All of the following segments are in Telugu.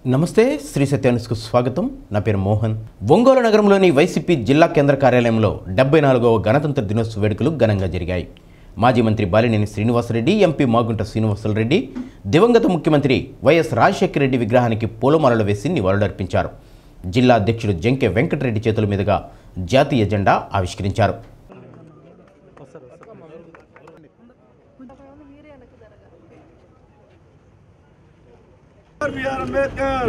నమస్తే శ్రీ సత్యానుస్కు స్వాగతం నా పేరు మోహన్ ఒంగోలు నగరంలోని వైసీపీ జిల్లా కేంద్ర కార్యాలయంలో డెబ్బై నాలుగవ గణతంత్ర దినోత్సవ వేడుకలు ఘనంగా జరిగాయి మాజీ మంత్రి బాలినేని శ్రీనివాసరెడ్డి ఎంపీ మాగుంట శ్రీనివాసరెడ్డి దివంగత ముఖ్యమంత్రి వైఎస్ రాజశేఖర రెడ్డి విగ్రహానికి పూలమాలలు వేసి నివాళులర్పించారు జిల్లా అధ్యక్షుడు జంకె వెంకటరెడ్డి చేతుల మీదుగా జాతీయ జెండా ఆవిష్కరించారు బిఆర్ అంబేద్కర్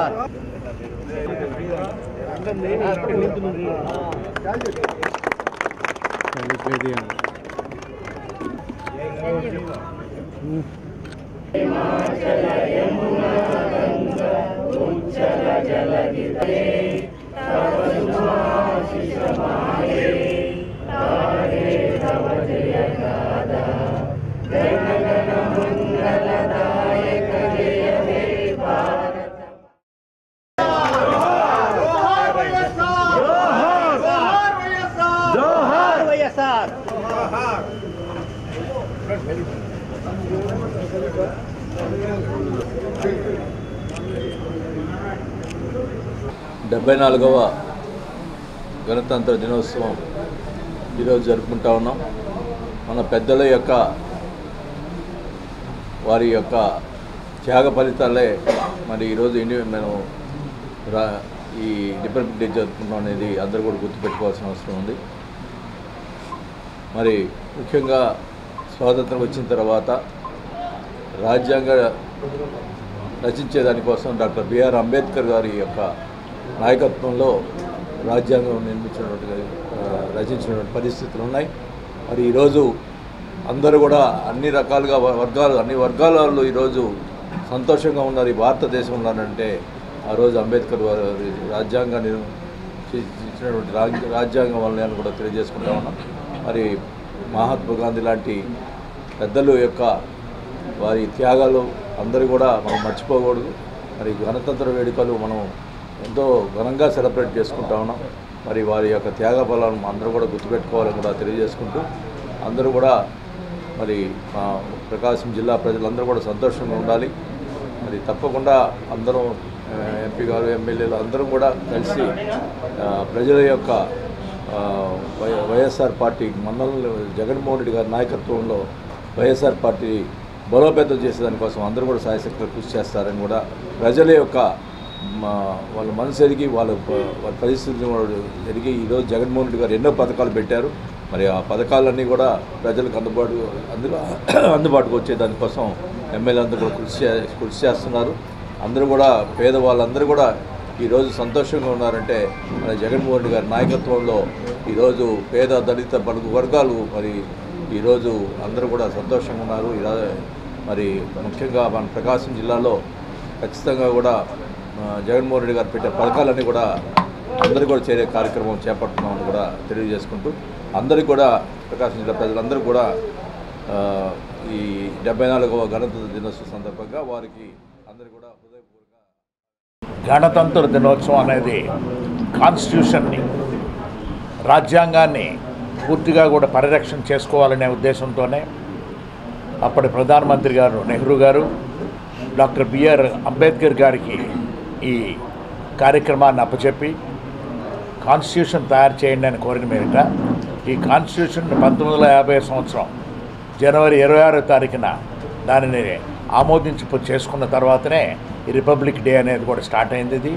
జోహార్ వైఎస్ఆర్ డెబ్బై నాలుగవ గణతంత్ర దినోత్సవం ఈరోజు జరుపుకుంటా ఉన్నాం మన పెద్దల యొక్క వారి యొక్క త్యాగ ఫలితాలే మరి ఈరోజు ఇండి మనం రా ఈ రిపబ్లిక్ డే జరుపుకుంటాం అనేది అందరూ కూడా గుర్తుపెట్టుకోవాల్సిన అవసరం ఉంది మరి ముఖ్యంగా స్వాతంత్రం వచ్చిన తర్వాత రాజ్యాంగ రచించే దానికోసం డాక్టర్ బిఆర్ అంబేద్కర్ గారి యొక్క నాయకత్వంలో రాజ్యాంగం నిర్మించినటువంటి ఆ, రచించినటువంటి పరిస్థితులు ఉన్నాయి మరి ఈరోజు అందరూ కూడా అన్ని రకాలుగా వ- వర్గాలు అన్ని వర్గాల వాళ్ళు ఈరోజు సంతోషంగా ఉన్నారు ఈ భారతదేశం ఉన్నారంటే ఆ రోజు అంబేద్కర్ వారి రాజ్యాంగాన్ని చి- ఇచ్చినటువంటి రాజ్య రాజ్యాంగం వల్లనే అని కూడా తెలియజేసుకుంటా ఉన్నాం మరి మహాత్మా గాంధీ లాంటి పెద్దలు యొక్క వారి త్యాగాలు అందరూ కూడా మనం మర్చిపోకూడదు మరి గణతంత్ర వేడుకలు మనం ఎంతో ఘనంగా సెలబ్రేట్ చేసుకుంటా ఉన్నాం మరి వారి యొక్క త్యాగ ఫలాలను అందరూ కూడా గుర్తుపెట్టుకోవాలని కూడా తెలియజేసుకుంటూ అందరూ కూడా మరి మా ప్రకాశం జిల్లా ప్రజలందరూ కూడా సంతోషంగా ఉండాలి మరి తప్పకుండా అందరం ఆ, ఎంపీ గారు ఎమ్మెల్యేలు అందరం కూడా కలిసి ఆ, ప్రజల యొక్క ఆ, వై- వైఎస్ఆర్ పార్టీ మన్నలు జగన్మోహన్ రెడ్డి గారి నాయకత్వంలో వైఎస్ఆర్ పార్టీ బలోపేతం చేసేదానికోసం అందరూ కూడా సాయశక్తులు కృషి చేస్తారని కూడా ప్రజల యొక్క మా వాళ్ళ మనసు ఎరిగి వాళ్ళ ప- వాళ్ళ పరిస్థితిని వాళ్ళు ఎరిగి ఈరోజు జగన్మోహన్ రెడ్డి గారు ఎన్నో పథకాలు పెట్టారు మరి ఆ పథకాలన్నీ కూడా ప్రజలకు అందుబాటు అందులో అందుబాటుకు వచ్చే దానికోసం ఎమ్మెల్యే అందరూ కూడా కృషి చే- కృషి చేస్తున్నారు అందరూ కూడా పేదవాళ్ళందరూ కూడా ఈరోజు సంతోషంగా ఉన్నారంటే మన జగన్మోహన్ రెడ్డి గారి నాయకత్వంలో ఈరోజు పేద దళిత బడుగు వర్గాలు మరి ఈరోజు అందరూ కూడా సంతోషంగా ఉన్నారు ఇలా మరి ముఖ్యంగా మన ప్రకాశం జిల్లాలో ఖచ్చితంగా కూడా ఆ, జగన్మోహన్ రెడ్డి గారు పెట్టే పథకాలన్నీ కూడా అందరూ కూడా చేరే కార్యక్రమం చేపడుతున్నామని కూడా తెలియజేసుకుంటూ అందరికీ కూడా ప్రకాశం జిల్లా ప్రజలందరూ కూడా ఆ, ఈ డెబ్బై నాలుగవ గణతంత్ర దినోత్సవ సందర్భంగా వారికి అందరికీ కూడా హృదయపూర్వక గణతంత్ర దినోత్సవం అనేది కాన్స్టిట్యూషన్ని రాజ్యాంగాన్ని పూర్తిగా కూడా పరిరక్షణ చేసుకోవాలనే ఉద్దేశంతోనే అప్పటి ప్రధానమంత్రి గారు నెహ్రూ గారు డాక్టర్ బిఆర్ అంబేద్కర్ గారికి ఈ కార్యక్రమాన్ని అప్పచెప్పి కాన్స్టిట్యూషన్ తయారు చేయండి అని కోరిన మీదట ఈ కాన్స్టిట్యూషన్ పంతొమ్మిది వందల యాభై సంవత్సరం జనవరి ఇరవై ఆరో తారీఖున దానిని ఆమోదించి చేసుకున్న తర్వాతనే ఈ రిపబ్లిక్ డే అనేది కూడా స్టార్ట్ అయింది ఇది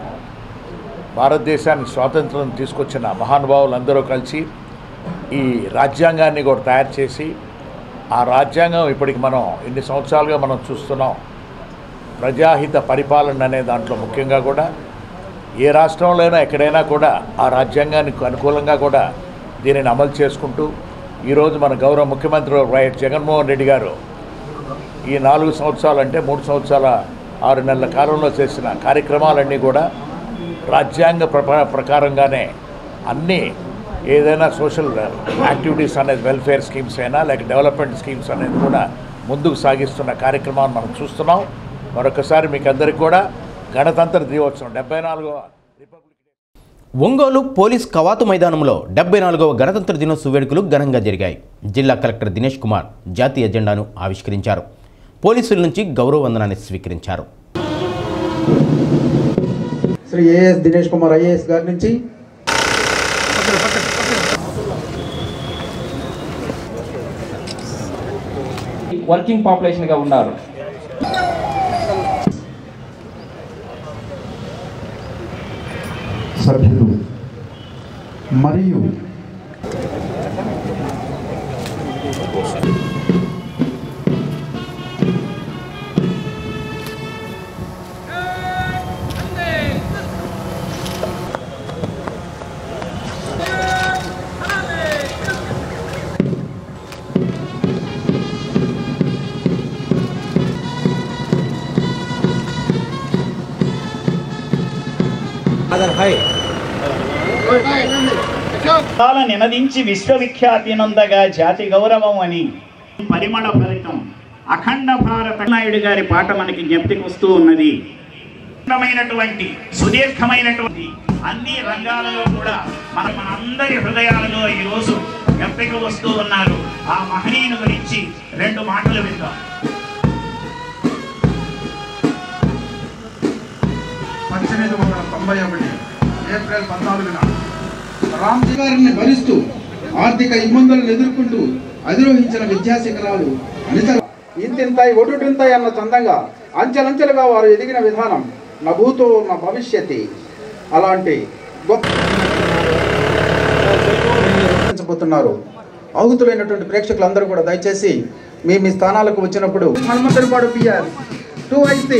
భారతదేశానికి స్వాతంత్రం తీసుకొచ్చిన మహానుభావులు అందరూ కలిసి ఈ రాజ్యాంగాన్ని కూడా తయారు చేసి ఆ రాజ్యాంగం ఇప్పటికి మనం ఇన్ని సంవత్సరాలుగా మనం చూస్తున్నాం ప్రజాహిత పరిపాలన అనే దాంట్లో ముఖ్యంగా కూడా ఏ రాష్ట్రంలో అయినా ఎక్కడైనా కూడా ఆ రాజ్యాంగానికి అనుకూలంగా కూడా దీనిని అమలు చేసుకుంటూ ఈరోజు మన గౌరవ ముఖ్యమంత్రి వైఎస్ జగన్మోహన్ రెడ్డి గారు ఈ నాలుగు సంవత్సరాలు అంటే మూడు సంవత్సరాల ఆరు నెలల కాలంలో చేసిన కార్యక్రమాలన్నీ కూడా రాజ్యాంగ ప్రప ప్రకారంగానే అన్నీ ఏదైనా సోషల్ యాక్టివిటీస్ అనేది వెల్ఫేర్ స్కీమ్స్ అయినా లేక డెవలప్మెంట్ స్కీమ్స్ అనేది కూడా ముందుకు సాగిస్తున్న కార్యక్రమాన్ని మనం చూస్తున్నాం మరొకసారి మీకు అందరికీ కూడా గణతంత్ర దినోత్సవం డెబ్బై నాలుగవ రిపబ్లిక్ డే ఒంగోలు పోలీస్ కవాతు మైదానంలో డెబ్బై నాలుగవ గణతంత్ర దినోత్సవ వేడుకలు ఘనంగా జరిగాయి జిల్లా కలెక్టర్ దినేష్ కుమార్ జాతీయ జెండాను ఆవిష్కరించారు పోలీసుల నుంచి గౌరవ వందనాన్ని స్వీకరించారు శ్రీ ఏఎస్ దినేష్ కుమార్ ఐఏఎస్ గారి నుంచి వర్కింగ్ పాపులేషన్గా ఉన్నారు సభ్యులు మరియు కాల నినదించి విశ్వవిఖ్యాతి నొందగా జాతి గౌరవం అని పరిమళ ఫలితం అఖండ భారత నాయుడు గారి పాట మనకి జ్ఞప్తికి వస్తూ ఉన్నది అఖండమైనటువంటి సుదీర్ఘమైనటువంటి అన్ని రంగాలలో కూడా మన మనందరి హృదయాలలో ఈ రోజు జ్ఞప్తికి వస్తూ ఉన్నారు ఆ మహనీయుని గురించి రెండు మాటలు విందాం పద్దెనిమిది వందల తొంభై ఒకటి ఏప్రిల్ పద్నాలుగున రామ్జీ గారిని భరిస్తూ ఆర్థిక ఇబ్బందులను ఎదుర్కొంటూ అధిరోహించిన విద్యాశిఖరాలు అనిత ఇంతింతాయి ఒడుటింతాయి అన్న చందంగా అంచెలంచెలుగా వారు ఎదిగిన విధానం నా భూతో నా భవిష్యత్తి అలాంటి గొప్ప పోతున్నారు ఆహుతులైనటువంటి ప్రేక్షకులందరూ కూడా దయచేసి మీ మీ స్థానాలకు వచ్చినప్పుడు హనుమంతుడిపాడు పిఆర్ టూ ఐసి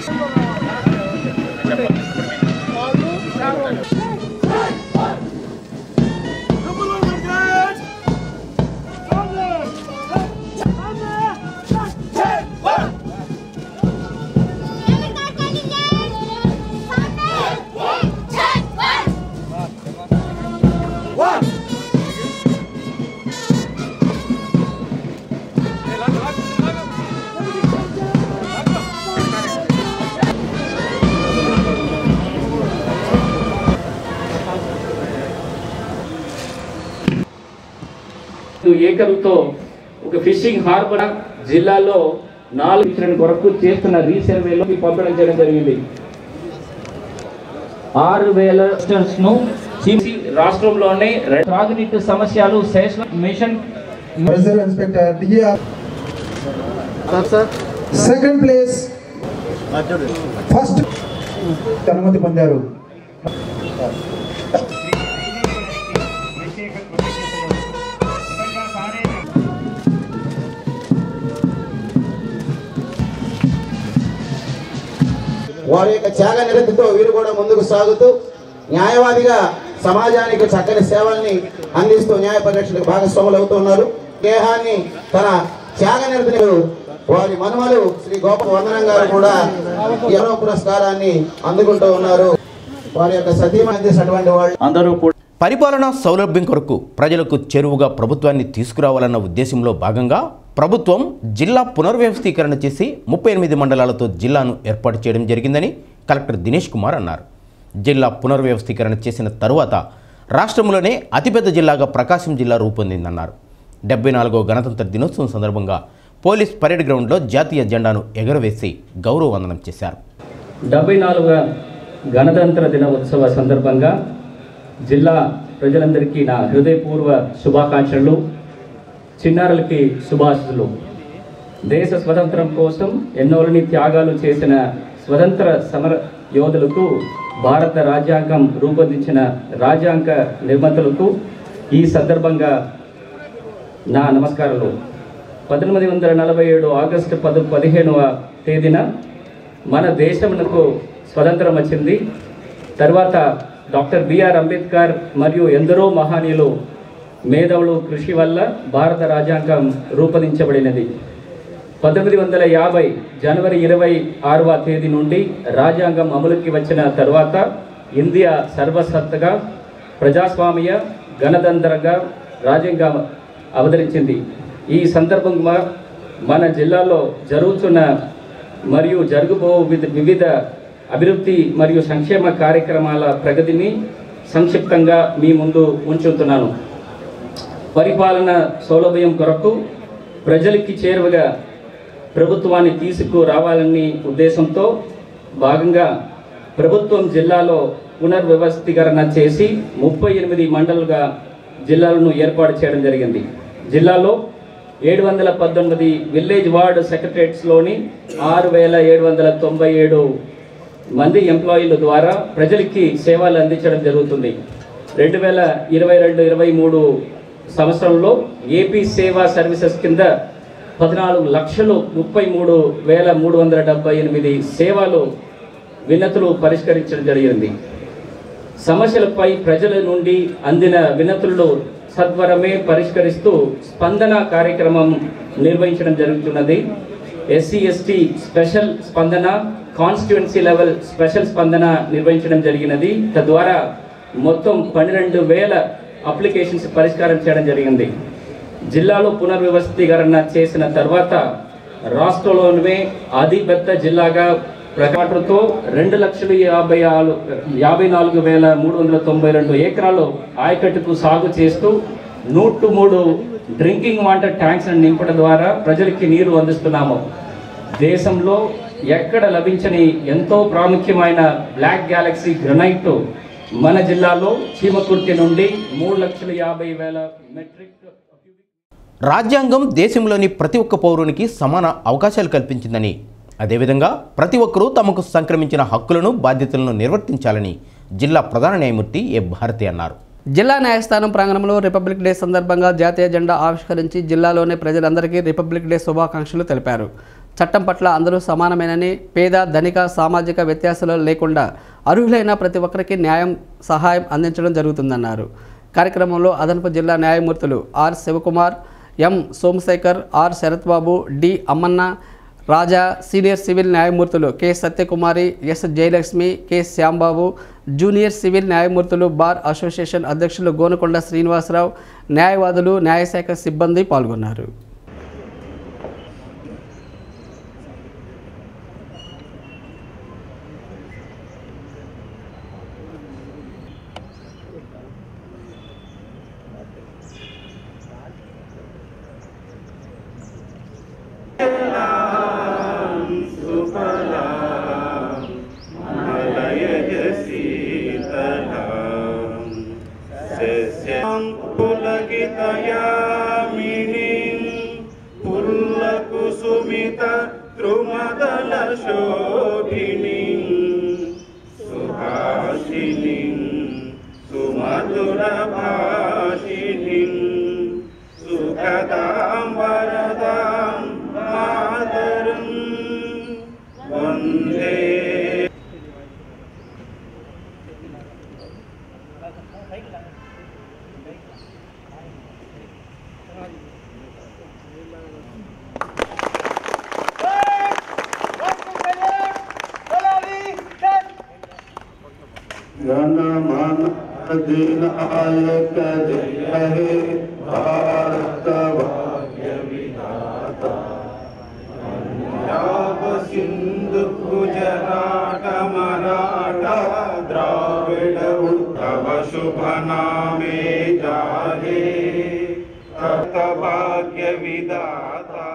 ఏకరుతో ఒక ఫిషింగ్ హార్బర్ జిల్లాలో నాలుగు ఇచ్చిన కొరకు చేస్తున్న రీసర్వేలో పంపడం చేయడం జరిగింది ఆరు వేల ను తీసి రాష్ట్రంలోనే రె- త్రాగునీటి సమస్యలు శేష mission reserve inspector DR second place first అనుమతి పొందారు వారి యొక్క త్యాగ నిరతితో వీరు కూడా ముందుకు సాగుతూ న్యాయవాదిగా సమాజానికి చక్కని సేవల్ని అందిస్తూ న్యాయ పరిరక్షణకు భాగస్వాములు అవుతున్నారు దేహాన్ని తన త్యాగ నిరతిని వారి మనుమలు శ్రీ గోప వందనం గారు కూడా ఎవరో పురస్కారాన్ని అందుకుంటూ ఉన్నారు వారి యొక్క సతీమ అందించినటువంటి వాళ్ళు అందరూ కూడా పరిపాలనా సౌలభ్యం కొరకు ప్రజలకు చెరువుగా ప్రభుత్వాన్ని తీసుకురావాలన్న ఉద్దేశంలో భాగంగా ప్రభుత్వం జిల్లా పునర్వ్యవస్థీకరణ చేసి ముప్పై ఎనిమిది మండలాలతో జిల్లాను ఏర్పాటు చేయడం జరిగిందని కలెక్టర్ దినేష్ కుమార్ అన్నారు జిల్లా పునర్వ్యవస్థీకరణ చేసిన తరువాత రాష్ట్రంలోనే అతిపెద్ద జిల్లాగా ప్రకాశం జిల్లా రూపొందిందన్నారు డెబ్బై నాలుగో గణతంత్ర దినోత్సవం సందర్భంగా పోలీస్ పరేడ్ గ్రౌండ్లో జాతీయ జెండాను ఎగురవేసి గౌరవ వందనం చేశారు డెబ్బై నాలుగవ గణతంత్ర దిన ఉత్సవ సందర్భంగా జిల్లా ప్రజలందరికీ నా హృదయపూర్వ శుభాకాంక్షలు చిన్నారులకి శుభాశిస్తులు దేశ స్వతంత్రం కోసం ఎన్నోలని త్యాగాలు చేసిన స్వతంత్ర సమర యోధులకు భారత రాజ్యాంగం రూపొందించిన రాజ్యాంగ నిర్మాతలకు ఈ సందర్భంగా నా నమస్కారాలు పద్దెనిమిది వందల నలభై ఏడు ఆగస్టు పది పదిహేనవ తేదీన మన దేశమునకు స్వతంత్రం వచ్చింది తర్వాత డాక్టర్ బిఆర్ అంబేద్కర్ మరియు ఎందరో మహానీయులు మేధావులు కృషి వల్ల భారత రాజ్యాంగం రూపొందించబడినది పంతొమ్మిది వందల యాభై జనవరి ఇరవై ఆరవ తేదీ నుండి రాజ్యాంగం అమలుకి వచ్చిన తర్వాత ఇండియా సర్వసత్తగా ప్రజాస్వామ్య గణతంత్రంగా రాజ్యాంగం అవతరించింది ఈ సందర్భంగా మన జిల్లాలో జరుగుతున్న మరియు జరుగుబో వివిధ వివిధ అభివృద్ధి మరియు సంక్షేమ కార్యక్రమాల ప్రగతిని సంక్షిప్తంగా మీ ముందు ఉంచుతున్నాను పరిపాలన సౌలభ్యం కొరకు ప్రజలకి చేరువగా ప్రభుత్వాన్ని తీసుకురావాలని ఉద్దేశంతో భాగంగా ప్రభుత్వం జిల్లాలో పునర్వ్యవస్థీకరణ చేసి ముప్పై ఎనిమిది మండలుగా జిల్లాలను ఏర్పాటు చేయడం జరిగింది జిల్లాలో ఏడు వందల పద్దెనిమిది విలేజ్ వార్డ్ సెక్రటరేట్స్లోని ఆరు వేల ఏడు వందల తొంభై ఏడు మంది ఎంప్లాయీల ద్వారా ప్రజలకి సేవలు అందించడం జరుగుతుంది రెండు వేల ఇరవై రెండు ఇరవై మూడు సంవత్సరంలో ఏపీ సేవా సర్వీసెస్ కింద పద్నాలుగు లక్షలు ముప్పై మూడు వేల మూడు వందల డెబ్బై ఎనిమిది సేవలు వినతులు పరిష్కరించడం జరిగింది సమస్యలపై ప్రజల నుండి అందిన వినతులను సత్వరమే పరిష్కరిస్తూ స్పందన కార్యక్రమం నిర్వహించడం జరుగుతున్నది SC ST special Spandana constituency level special Spandana నిర్వహించడం జరిగినది తద్వారా మొత్తం పన్నెండు వేల అప్లికేషన్స్ పరిష్కారం చేయడం జరిగింది జిల్లాలో పునర్వ్యవస్థీకరణ చేసిన తర్వాత రాష్ట్రంలోనే అతి పెద్ద జిల్లాగా ప్రకాటంతో రెండు లక్షల యాభై ఆరు యాభై నాలుగు వేల మూడు వందల తొంభై రెండు ఎకరాలు ఆయకట్టుకు సాగు చేస్తూ నూట మూడు డ్రింకింగ్ వాటర్ ట్యాంక్స్ నింపడం ద్వారా ప్రజలకి నీరు అందిస్తున్నాము దేశంలో ఎక్కడ లభించని ఎంతో ప్రాముఖ్యమైన బ్లాక్ గ్యాలక్సీ గ్రనైట్ మన జిల్లాలో చీమకుర్తి నుండి మూడు లక్షల యాభై వేల మెట్రిక్ రాజ్యాంగం దేశంలోని ప్రతి ఒక్క పౌరునికి సమాన అవకాశాలు కల్పించిందని అదేవిధంగా ప్రతి ఒక్కరూ తమకు సంక్రమించిన హక్కులను బాధ్యతలను నిర్వర్తించాలని జిల్లా ప్రధాన న్యాయమూర్తి ఏ భారతి అన్నారు జిల్లా న్యాయస్థానం ప్రాంగణంలో రిపబ్లిక్ డే సందర్భంగా జాతీయ జెండా ఆవిష్కరించి జిల్లాలోని ప్రజలందరికీ రిపబ్లిక్ డే శుభాకాంక్షలు తెలిపారు చట్టం పట్ల అందరూ సమానమేనని పేద ధనిక సామాజిక వ్యత్యాసాలు లేకుండా అర్హులైన ప్రతి ఒక్కరికి న్యాయం సహాయం అందించడం జరుగుతుందన్నారు కార్యక్రమంలో అదనపు జిల్లా న్యాయమూర్తులు R Sivakumar M Somasekhar R Sarath Babu D Ammanna Raja senior civil న్యాయమూర్తులు K Satyakumari S Jayalakshmi K Syambabu junior civil న్యాయమూర్తులు బార్ అసోసియేషన్ అధ్యక్షులు గోనకొండ శ్రీనివాసరావు న్యాయవాదులు న్యాయశాఖ సిబ్బంది పాల్గొన్నారు పుల్లకుసుమిత ద్రుమదల శోభిని సుభాషిని సుమధుర భాషిని సుఖదాం వరదాం మాతరం వందే जनमन अधिनायक जय हे भारत भाग्य विधाता पंजाब सिंधु गुजरात मराठा द्राविड उत्तव शुभ नामे जाहे तत भाग्य विदाता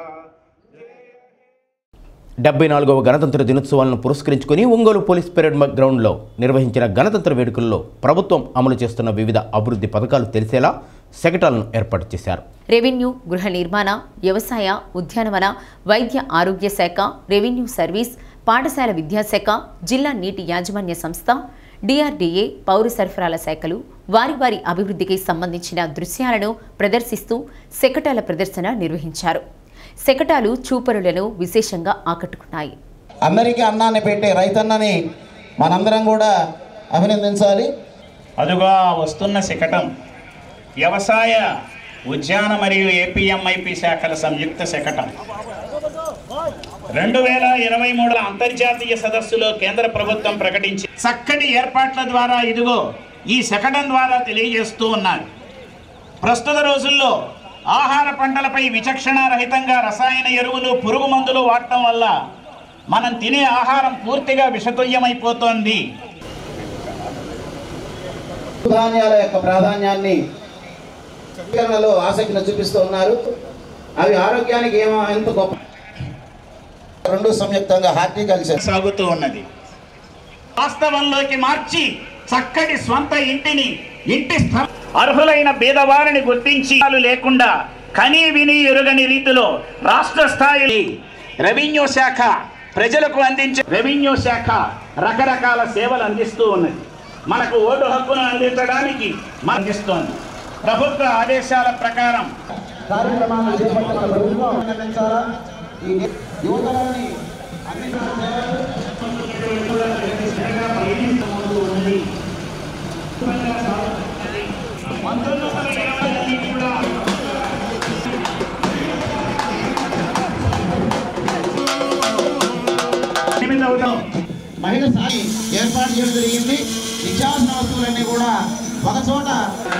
డెబ్బై నాలుగవ గణతంత్ర దినోత్సవాలను పురస్కరించుకుని ఒంగోలు పోలీస్ పెరేడ్ మ- గ్రౌండ్లో నిర్వహించిన గణతంత్ర వేడుకల్లో ప్రభుత్వం అమలు చేస్తున్న వివిధ అభివృద్ధి పథకాలు తెలిసేలా శకటాలను ఏర్పాటు చేశారు రెవెన్యూ గృహ నిర్మాణ వ్యవసాయ ఉద్యానవన వైద్య ఆరోగ్య శాఖ రెవెన్యూ సర్వీస్ పాఠశాల విద్యాశాఖ జిల్లా నీటి యాజమాన్య సంస్థ డిఆర్డీఏ పౌర సరఫరాల శాఖలు వారి వారి అభివృద్ధికి సంబంధించిన దృశ్యాలను ప్రదర్శిస్తూ శకటాల ప్రదర్శన నిర్వహించారు శకటాలు చూపరులను విశేషంగా ఆకట్టుకున్నాయి అందరికీ అన్నాన్ని పెట్టే రైతన్నని మనందరం కూడా అభినందించాలి అదుగా వస్తున్న శకటం వ్యవసాయ ఉద్యాన మరియు ఏపీఎంఐపి శాఖల సంయుక్త శకటం రెండు వేల ఇరవై మూడుల అంతర్జాతీయ సదస్సులో కేంద్ర ప్రభుత్వం ప్రకటించి చక్కటి ఏర్పాట్ల ద్వారా ఇదిగో ఈ శకటం ద్వారా తెలియజేస్తూ ఉన్నారు ప్రస్తుత రోజుల్లో ఆహార పంటలపై విచక్షణారహితంగా రసాయన ఎరువులు పురుగు మందులు వాడటం వల్ల మనం తినే ఆహారం పూర్తిగా విషతుల్యమైపోతోంది ధాన్యాల యొక్క ప్రాధాన్యాన్ని స్వీకరణలో ఆసక్తిని చూపిస్తూ ఉన్నారు అవి ఆరోగ్యానికి ఏమో ఎంత గొప్ప రెండు సంయుక్తంగా హార్టికల్చర్ సాగుతూ ఉన్నది వాస్తవంలోకి మార్చి చక్కటి స్వంత ఇంటిని ఇంటి స్థ- అర్హులైన పేదవారిని గుర్తించి వాళ్ళు లేకుండా కనీ విని ఎరుగని రీతిలో రాష్ట్ర స్థాయి రెవెన్యూ శాఖ ప్రజలకు అందించే రెవెన్యూ శాఖ రకరకాల సేవలు అందిస్తూ ఉన్నది మనకు ఓటు హక్కును అందించడానికి మన అందిస్తోంది ప్రభుత్వ ఆదేశాల ప్రకారం కార్యక్రమాలను చేపట్టిన ప్రభుత్వం నిర్ణయించాలా? ఈ యువతరాన్ని ఎనిమిదవది మహిళ సాలి ఏర్పాటు చేయడం జరిగింది నిత్యావసర వస్తువులన్నీ కూడా ఒక చోట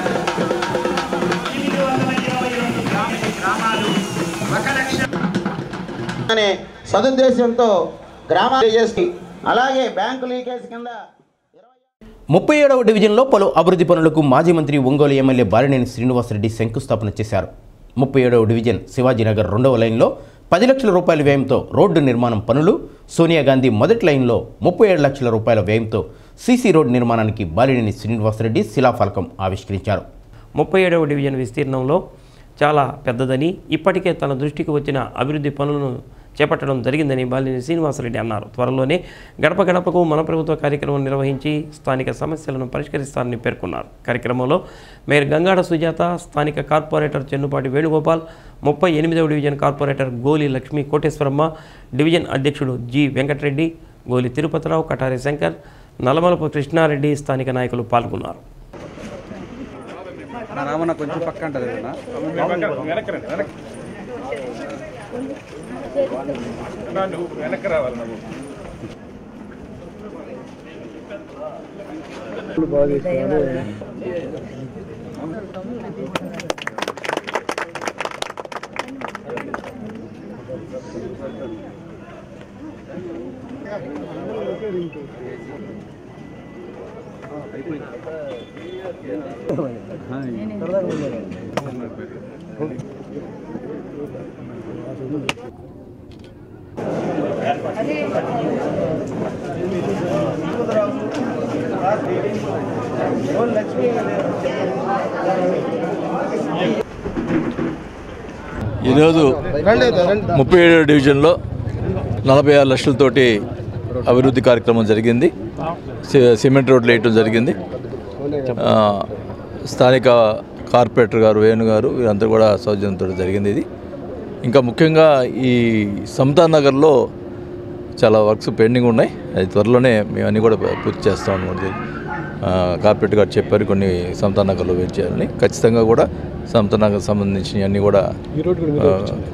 అనే సదుద్దేశంతో గ్రామాలు చేసి అలాగే బ్యాంకు లీకేజ్ కింద ముప్పై ఏడవ డివిజన్లో పలు అభివృద్ధి పనులకు మాజీ మంత్రి ఒంగోలు ఎమ్మెల్యే బాలినేని శ్రీనివాసరెడ్డి శంకుస్థాపన చేశారు ముప్పై ఏడవ డివిజన్ శివాజీనగర్ రెండవ లైన్లో పది లక్షల రూపాయల వ్యయంతో రోడ్డు నిర్మాణం పనులు సోనియా గాంధీ మొదటి లైన్లో ముప్పై ఏడు లక్షల రూపాయల వ్యయంతో సీసీ రోడ్డు నిర్మాణానికి బాలినేని శ్రీనివాసరెడ్డి శిలాఫలకం ఆవిష్కరించారు ముప్పై ఏడవ డివిజన్ విస్తీర్ణంలో చాలా పెద్దదని ఇప్పటికే తన దృష్టికి వచ్చిన అభివృద్ధి పనులను చేపట్టడం జరిగిందని బాలినేని శ్రీనివాసరెడ్డి అన్నారు త్వరలోనే గడప గడపకు మన ప్రభుత్వ కార్యక్రమం నిర్వహించి స్థానిక సమస్యలను పరిష్కరిస్తారని పేర్కొన్నారు కార్యక్రమంలో మేయర్ గంగాడ సుజాత స్థానిక కార్పొరేటర్ చెన్నుపాటి వేణుగోపాల్ ముప్పై ఎనిమిదవ division corporator Goli Lakshmi Koteswaramma division అధ్యక్షుడు జి వెంకటరెడ్డి గోలి తిరుపతిరావు కటారి శంకర్ నల్లమలపు కృష్ణారెడ్డి స్థానిక నాయకులు పాల్గొన్నారు రామన్న కొంచెం పక్క అంటది వెనక్కి రావాలి నువ్వు ఈరోజు ముప్పై ఏడు డివిజన్లో నలభై ఆరు లక్షలతోటి అభివృద్ధి కార్యక్రమం జరిగింది సి- సిమెంట్ రోడ్లు వేయటం జరిగింది ఆ, స్థానిక కార్పొరేటర్ గారు వేణు గారు వీరంతా కూడా సౌజన్యంతో జరిగింది ఇది ఇంకా ముఖ్యంగా ఈ సమతా నగర్లో చాలా వర్క్స్ పెండింగ్ ఉన్నాయి అది త్వరలోనే మేము అన్నీ కూడా పూర్తి చేస్తాం అనమాట ఆ, కార్పొరేటర్ గారు చెప్పారు కొన్ని సమతా నగర్లో వెయిట్ చేయాలని ఖచ్చితంగా కూడా సమతా నగర్ సంబంధించిన అన్నీ కూడా ఆ,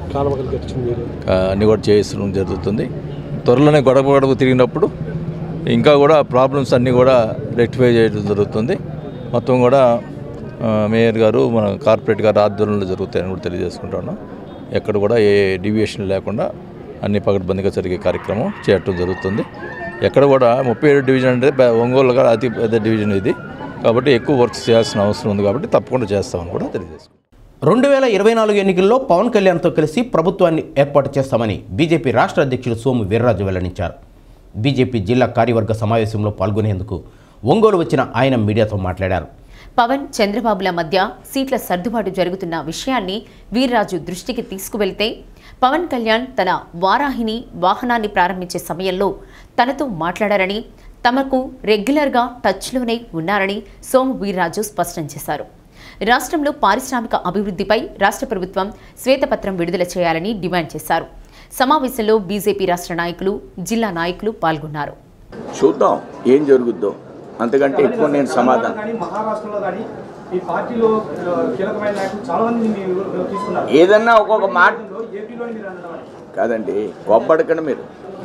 ఆ, అన్నీ కూడా చేయించడం జరుగుతుంది త్వరలోనే గొడవ గొడవ తిరిగినప్పుడు ఇంకా కూడా ప్రాబ్లమ్స్ అన్నీ కూడా రెక్టిఫై చేయడం జరుగుతుంది మొత్తం కూడా ఆ, మేయర్ గారు మన కార్పొరేట్ గారు ఆధ్వర్యంలో జరుగుతాయని కూడా తెలియజేసుకుంటున్నాం ఎక్కడ కూడా ఏ డివియేషన్ లేకుండా అన్ని పకడ్బందీగా జరిగే కార్యక్రమం చేయటం జరుగుతుంది ఎక్కడ కూడా ముప్పై ఏడు డివిజన్ అంటే బ- ఒంగోలుగా అతి పెద్ద డివిజన్ ఇది కాబట్టి ఎక్కువ వర్క్స్ చేయాల్సిన అవసరం ఉంది కాబట్టి తప్పకుండా చేస్తామని కూడా తెలియజేసుకుంటాం రెండు వేల ఇరవై నాలుగు ఎన్నికల్లో పవన్ కళ్యాణ్తో కలిసి ప్రభుత్వాన్ని ఏర్పాటు చేస్తామని బీజేపీ రాష్ట్ర అధ్యక్షుడు సోము వీర్రాజు వెల్లడించారు బీజేపీ జిల్లా కార్యవర్గ సమావేశంలో పాల్గొనేందుకు ఒంగోలు వచ్చిన ఆయన మీడియాతో మాట్లాడారు పవన్ చంద్రబాబుల మధ్య సీట్ల సర్దుబాటు జరుగుతున్న విషయాన్ని వీర్రాజు దృష్టికి తీసుకువెళ్తే పవన్ కళ్యాణ్ తన వారాహిని వాహనాన్ని ప్రారంభించే సమయంలో తనతో మాట్లాడారని తమకు రెగ్యులర్గా టచ్లోనే ఉన్నారని సోము వీర్రాజు స్పష్టం చేశారు రాష్ట్రంలో పారిశ్రామిక అభివృద్ధిపై రాష్ట్ర ప్రభుత్వం శ్వేతపత్రం విడుదల చేయాలని డిమాండ్ చేశారు సమావేశంలో బీజేపీ రాష్ట్ర నాయకులు జిల్లా నాయకులు పాల్గొన్నారు చూద్దాం ఏం జరుగుద్దో అంతకంటే ఎక్కువ నేను సమాధానం కానీ మహారాష్ట్రలో కానీ ఈ పార్టీలో ఆ, కీలకమైన నాయకులు చాలా మంది మీరు తీసుకున్నారు ఏదన్నా ఒక్కొక్క మాట ఏపీలో మీరు అన్నారు కాదండి కోప్పడకండి మీరు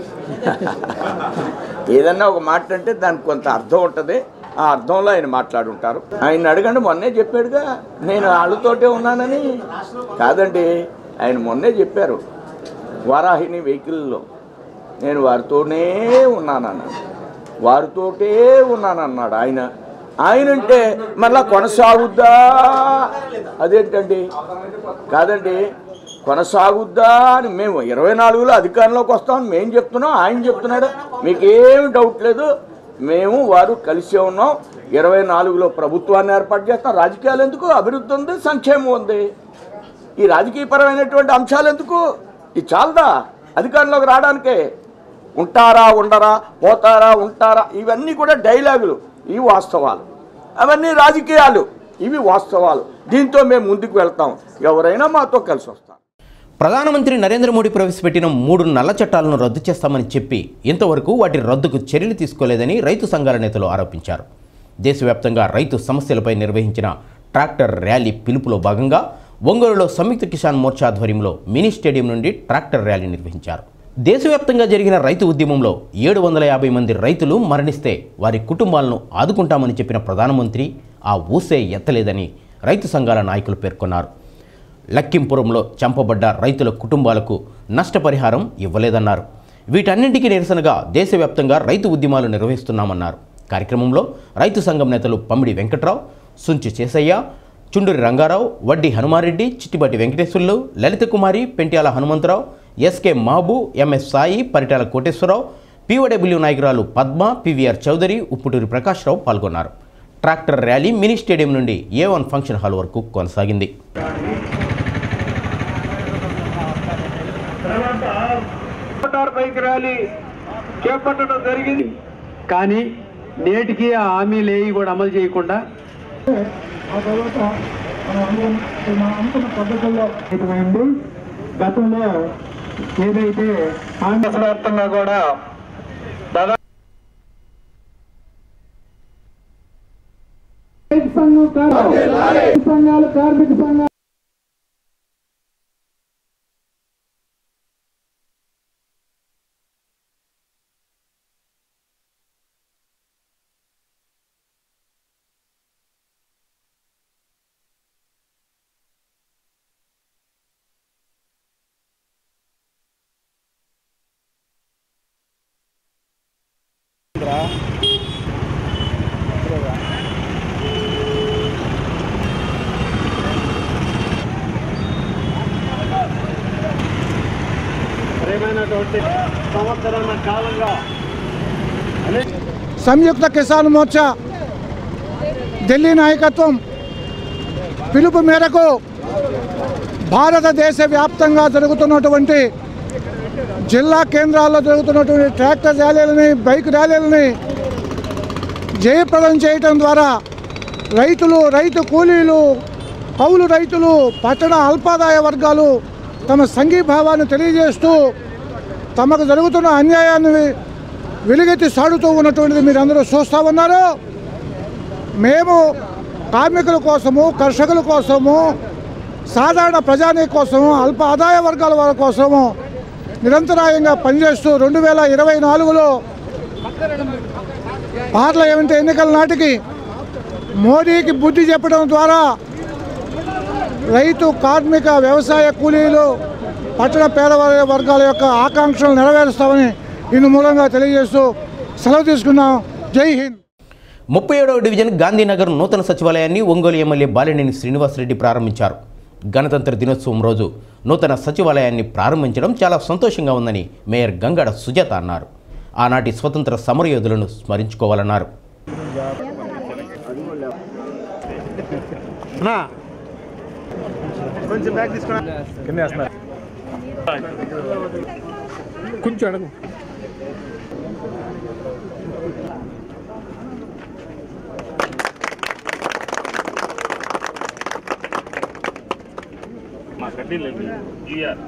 ఏదన్నా ఒక మాట అంటే దానికి కొంత అర్థం ఉంటుంది ఆ అర్థంలో ఆయన మాట్లాడుంటారు ఆయన అడగండి మొన్నే చెప్పాడుగా నేను వాళ్ళతోటే ఉన్నానని కాదండి ఆయన మొన్నే చెప్పారు వారాహిని వెహికల్లో నేను వారితోనే ఉన్నానన్నాడు వారితోటే ఉన్నానన్నాడు ఆయన ఆయన అంటే మళ్ళా కొనసాగుద్దా అదేంటండి కాదండి కొనసాగుద్దా అని మేము ఇరవై నాలుగులో అధికారంలోకి వస్తామని మేము చెప్తున్నాం ఆయన చెప్తున్నాడు మీకేమి డౌట్ లేదు మేము వారు కలిసే ఉన్నాం ఇరవై నాలుగులో ప్రభుత్వాన్ని ఏర్పాటు చేస్తాం రాజకీయాలు ఎందుకు అభివృద్ధి ఉంది సంక్షేమం ఉంది ఈ రాజకీయపరమైనటువంటి అంశాలు ఎందుకు ఇది చాలదా అధికారంలోకి రావడానికే ఉంటారా ఉండరా పోతారా ఉంటారా ఇవన్నీ కూడా డైలాగులు ఇవి వాస్తవాలు అవన్నీ రాజకీయాలు ఇవి వాస్తవాలు దీంతో మేము ముందుకు వెళ్తాం ఎవరైనా మాతో కలిసి వస్తారు ప్రధానమంత్రి నరేంద్ర మోడీ ప్రవేశపెట్టిన మూడు నల్ల చట్టాలను రద్దు చేస్తామని చెప్పి ఇంతవరకు వాటి రద్దుకు చర్యలు తీసుకోలేదని రైతు సంఘాల నేతలు ఆరోపించారు దేశవ్యాప్తంగా రైతు సమస్యలపై నిర్వహించిన ట్రాక్టర్ ర్యాలీ పిలుపులో భాగంగా ఒంగోలులో సంయుక్త కిసాన్ మోర్చా ఆధ్వర్యంలో మినీ స్టేడియం నుండి ట్రాక్టర్ ర్యాలీ నిర్వహించారు దేశవ్యాప్తంగా జరిగిన రైతు ఉద్యమంలో ఏడు వందల యాభై మంది రైతులు మరణిస్తే వారి కుటుంబాలను ఆదుకుంటామని చెప్పిన ప్రధానమంత్రి ఆ ఊసే ఎత్తలేదని రైతు సంఘాల నాయకులు పేర్కొన్నారు లక్కింపురంలో చంపబడ్డ రైతుల కుటుంబాలకు నష్టపరిహారం ఇవ్వలేదన్నారు వీటన్నింటికీ నిరసనగా దేశవ్యాప్తంగా రైతు ఉద్యమాలు నిర్వహిస్తున్నామన్నారు కార్యక్రమంలో రైతు సంఘం నేతలు పమ్మిడి వెంకట్రావు సుంచి చేసయ్య Chunduri Rangarao Vaddi Hanumareddy Chittibatti Venkateswarlu Lalitha Kumari Pentyala Hanumantharao SK Mahaboo MS Sai Paritala Koteswararao POW నాయకురాలు పద్మ పివిఆర్ చౌదరి ఉప్పుటూరి ప్రకాశ్రావు పాల్గొన్నారు ట్రాక్టర్ ర్యాలీ మినీ స్టేడియం నుండి ఏ వన్ ఫంక్షన్ హాల్ వరకు కొనసాగింది మోటార్ బైక్ ర్యాలీ చేపట్టడం జరిగింది కానీ నేటికి ఆ హామీలు ఏవి కూడా అమలు చేయకుండా ఆ తర్వాత మనం అనుకున్న మనం అనుకున్న పద్ధతుల్లో ఇటువంటి గతంలో ఏదైతే ఆంధ్ర వ్యాప్తంగా కూడా దాదాపు సంఘం కార్మిక సంఘాలు కార్మిక సంఘాలు ప్రేమైనటువంటి సంవత్సరాల కాలంగా సంయుక్త కిసాన్ మోర్చా ఢిల్లీ నాయకత్వం పిలుపు మేరకు భారతదేశ వ్యాప్తంగా జరుగుతున్నటువంటి జిల్లా కేంద్రాల్లో జరుగుతున్నటువంటి ట్రాక్టర్ ర్యాలీలని బైక్ ర్యాలీలని జయప్రదం చేయటం ద్వారా రైతులు రైతు కూలీలు కౌలు రైతులు పట్టణ అల్పాదాయ వర్గాలు తమ సంఘీభావాన్ని తెలియజేస్తూ తమకు జరుగుతున్న అన్యాయాన్ని వెలుగెత్తి సాడుతూ ఉన్నటువంటిది మీరు అందరూ చూస్తూ ఉన్నారు మేము కార్మికుల కోసము కర్షకుల కోసము సాధారణ ప్రజానీ కోసము అల్ప ఆదాయ వర్గాల వారి కోసము నిరంతరాయంగా పనిచేస్తూ రెండు వేల ఇరవై నాలుగులో పార్లమెంట్ ఎన్నికల నాటికి మోడీకి బుద్ధి చెప్పడం ద్వారా రైతు కార్మిక వ్యవసాయ కూలీలు పట్టణ పేద వర్గాల యొక్క ఆకాంక్షలు నెరవేరుస్తామని ఇందు మూలంగా తెలియజేస్తూ సెలవు తీసుకున్నాం జై హింద్ ముప్పై ఏడవ డివిజన్ గాంధీనగర్ నూతన సచివాలయాన్ని ఒంగోలు ఎమ్మెల్యే బాలినేని శ్రీనివాసరెడ్డి ప్రారంభించారు గణతంత్ర దినోత్సవం రోజు నూతన సచివాలయాన్ని ప్రారంభించడం చాలా సంతోషంగా ఉందని మేయర్ గంగాడ సుజాత అన్నారు ఆనాటి స్వతంత్ర సమరయోధులను స్మరించుకోవాలన్నారు కొంచెం బ్యాగ్ తీసుకున్నా కింద వేస్తున్నా కొంచెం అడుగు మా కడ్డీలు ఇయ్యాలి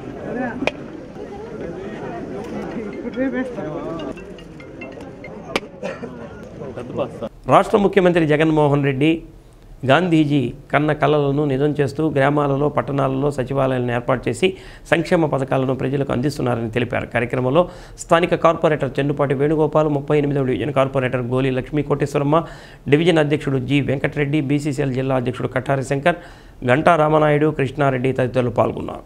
రాష్ట్ర ముఖ్యమంత్రి జగన్మోహన్ రెడ్డి గాంధీజీ కన్న కళలను నిజం చేస్తూ గ్రామాలలో పట్టణాలలో సచివాలయాలను ఏర్పాటు చేసి సంక్షేమ పథకాలను ప్రజలకు అందిస్తున్నారని తెలిపారు కార్యక్రమంలో స్థానిక కార్పొరేటర్ చెన్నుపాటి వేణుగోపాల్ ముప్పై ఎనిమిదవ division corporator Goli Lakshmi Koteswaramma division అధ్యక్షుడు జి వెంకటరెడ్డి బీసీసీఎల్ జిల్లా అధ్యక్షుడు కట్టారి శంకర్ గంటా రామనాయుడు కృష్ణారెడ్డి తదితరులు పాల్గొన్నారు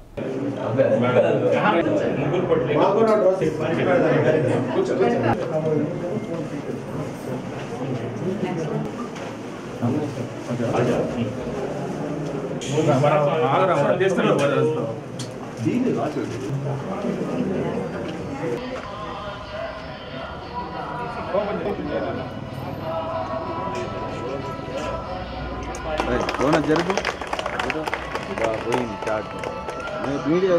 జరుగు పోయింది చాట్ మీడియా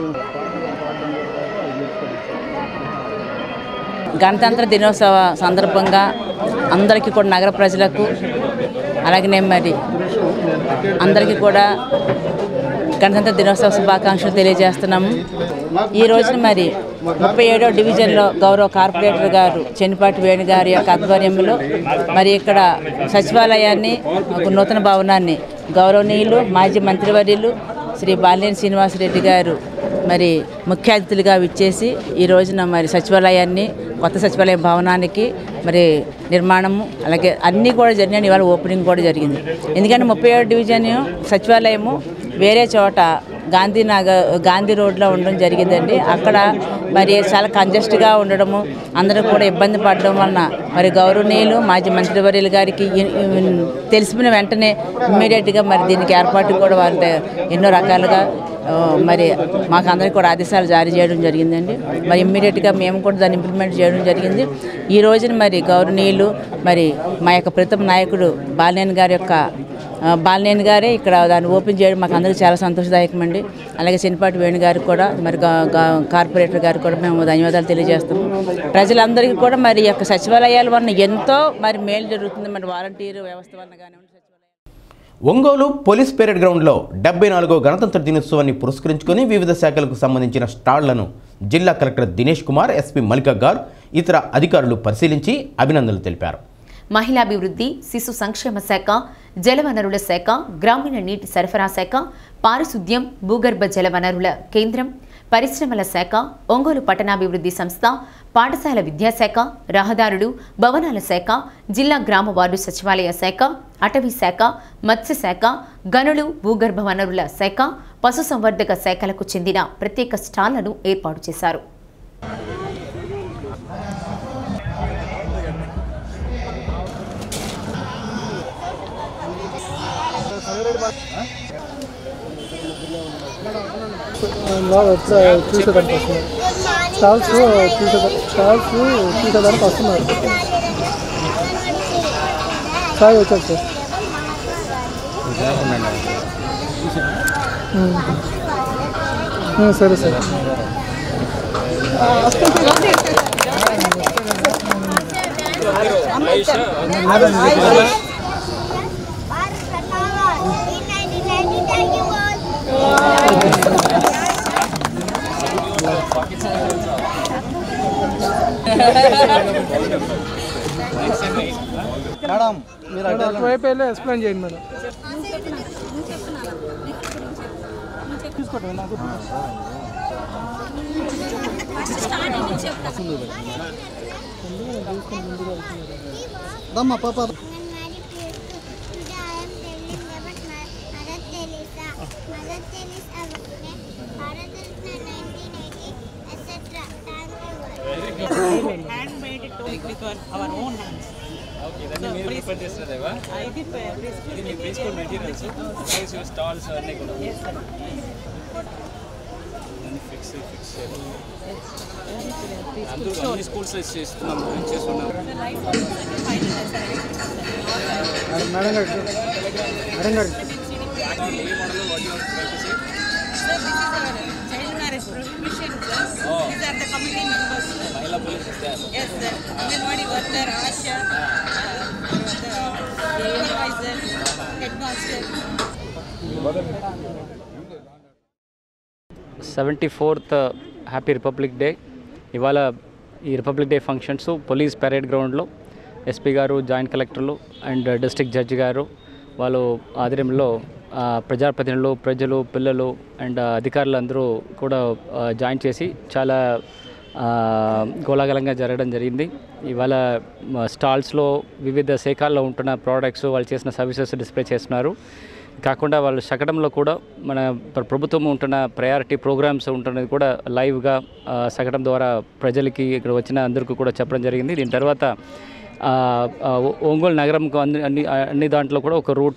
గణతంత్ర దినోత్సవ సందర్భంగా అందరికీ కూడా నగర ప్రజలకు అలాగనే మరి అందరికీ కూడా గణతంత్ర దినోత్సవ శుభాకాంక్షలు తెలియజేస్తున్నాము ఈ రోజున మరి ముప్పై ఏడో డివిజన్లో గౌరవ కార్పొరేటర్ గారు చెన్నిపాటి వేణు గారి యొక్క ఆధ్వర్యంలో మరి ఇక్కడ సచివాలయాన్ని ఒక నూతన భవనాన్ని గౌరవనీయులు మాజీ మంత్రివర్యులు శ్రీ బాలినేని శ్రీనివాసరెడ్డి గారు మరి ముఖ్య అతిథులుగా విచ్చేసి ఈ రోజున మరి సచివాలయాన్ని కొత్త సచివాలయ భవనానికి మరి నిర్మాణము అలాగే అన్నీ కూడా జరిగినాయి ఇవాళ ఓపెనింగ్ కూడా జరిగింది ఎందుకంటే ముప్పై ఏడు డివిజన్ సచివాలయము వేరే చోట గాంధీనగర్ గాంధీ రోడ్లో ఉండడం జరిగిందండి అక్కడ మరి చాలా కంజెస్ట్గా ఉండడము అందరూ కూడా ఇబ్బంది పడడం వలన మరి గౌరవనీయులు మాజీ మంత్రివర్యులు గారికి ఇ- ఇ- తెలిసిన వెంటనే ఇమ్మీడియట్గా మరి దీనికి ఏర్పాటు కూడా వారి ద- ఎన్నో రకాలుగా ఆ, మరి మాకు అందరికీ కూడా ఆదేశాలు జారీ చేయడం జరిగిందండి మరి ఇమ్మీడియట్గా మేము కూడా దాన్ని ఇంప్లిమెంట్ చేయడం జరిగింది ఈ రోజున మరి గౌరవనీయులు మరి మా యొక్క ప్రథమ నాయకుడు బాలినేని గారి యొక్క ఆ, బాలినేని గారే ఇక్కడ దాన్ని ఓపెన్ చేయడం మాకు అందరికీ చాలా సంతోషదాయకం అండి అలాగే చెన్నిపాటి వేణు గారికి కూడా మరి గా- గా- కార్పొరేటర్ గారికి కూడా మేము ధన్యవాదాలు తెలియజేస్తాము ప్రజలందరికీ కూడా మరి ఈ యొక్క సచివాలయాల వలన ఎంతో మరి మేలు జరుగుతుంది మరి వాలంటీర్ వ్యవస్థ వలన కానివ్వండి ఒంగోలు పోలీస్ పెరేడ్ గ్రౌండ్లో డెబ్బై నాలుగో గణతంత్ర దినోత్సవాన్ని పురస్కరించుకొని వివిధ శాఖలకు సంబంధించిన స్టాళ్లను జిల్లా కలెక్టర్ దినేష్ కుమార్ ఎస్పీ మల్లికా గార్ ఇతర అధికారులు పరిశీలించి అభినందనలు తెలిపారు మహిళాభివృద్ధి శిశు సంక్షేమ శాఖ జలవనరుల శాఖ గ్రామీణ నీటి సరఫరా శాఖ పారిశుద్ధ్యం భూగర్భ జలవనరుల కేంద్రం పరిశ్రమల శాఖ ఒంగోలు పట్టణాభివృద్ధి సంస్థ పాఠశాల విద్యాశాఖ రహదారులు భవనాల శాఖ జిల్లా గ్రామ వార్డు సచివాలయ శాఖ అటవీ శాఖ మత్స్య శాఖ గనులు భూగర్భ వనరుల శాఖ పశుసంవర్ధక శాఖలకు చెందిన ప్రత్యేక స్టాళ్లను ఏర్పాటు చేశారు చూసేదానికి వస్తున్నారు స్టాల్స్ చూసేదా స్టాల్స్ చూసేదానికి వస్తున్నారు సాయి వచ్చారు సార్ ఉమ్. ఉమ్, సరే సార్ మేడం మీరు మేడం, అటువైపు వెళ్ళి ఎక్స్ప్లెయిన్ చేయండి మేడం తీసుకోండి నాకు రమ్మా పాప handmade it with our, our own hands. Okay ఇదన్నీ మీరు ప్రిపేర్ చేసినదేవా ఇది మీ pre school materials price stalls అన్నీ కూడా అన్ని ఫిక్స్ ఫిక్స్ అందరూ అన్ని స్కూల్స్ చేస్తున్నాం చేస్తున్నాం మేడం గారు మేడం గారు ఏ మోడల్ వాటి Sir, this is our child marriage prohibition, sir. Oh. These are the committee members. మహిళా పోలీస్ ఇస్తే Yes, sir. Anganwadi worker, Asha, uh, the supervisor, headmaster. Seventy fourth happy republic day ఇవాళ ఈ republic day functions police parade గ్రౌండ్లో ఎస్పీ గారు జాయింట్ కలెక్టర్లు అండ్ డిస్ట్రిక్ట్ జడ్జి గారు వాళ్ళు ఆధ్వర్యంలో ఆ, ప్రజాప్రతినిధులు ప్రజలు పిల్లలు అండ్ అధికారులు అందరూ కూడా ఆ, జాయిన్ చేసి చాలా ఆ, కోలాహలంగా జరగడం జరిగింది ఇవాళ మ, స్టాల్స్లో వివిధ శాఖల్లో ఉంటున్న ప్రోడక్ట్స్ వాళ్ళు చేసిన సర్వీసెస్ డిస్ప్లే చేస్తున్నారు కాకుండా వాళ్ళు శకటంలో కూడా మన ప్ర- ప్రభుత్వం ఉంటున్న ప్రయారిటీ ప్రోగ్రామ్స్ ఉంటున్నది కూడా లైవ్గా ఆ, శకటం ద్వారా ప్రజలకి ఇక్కడ వచ్చిన అందరికీ కూడా చెప్పడం జరిగింది దీని తర్వాత ఆ, ఆ, ఒ- ఒంగోలు నగరంకు అన్ని అన్ని అన్ని దాంట్లో కూడా ఒక రూట్లో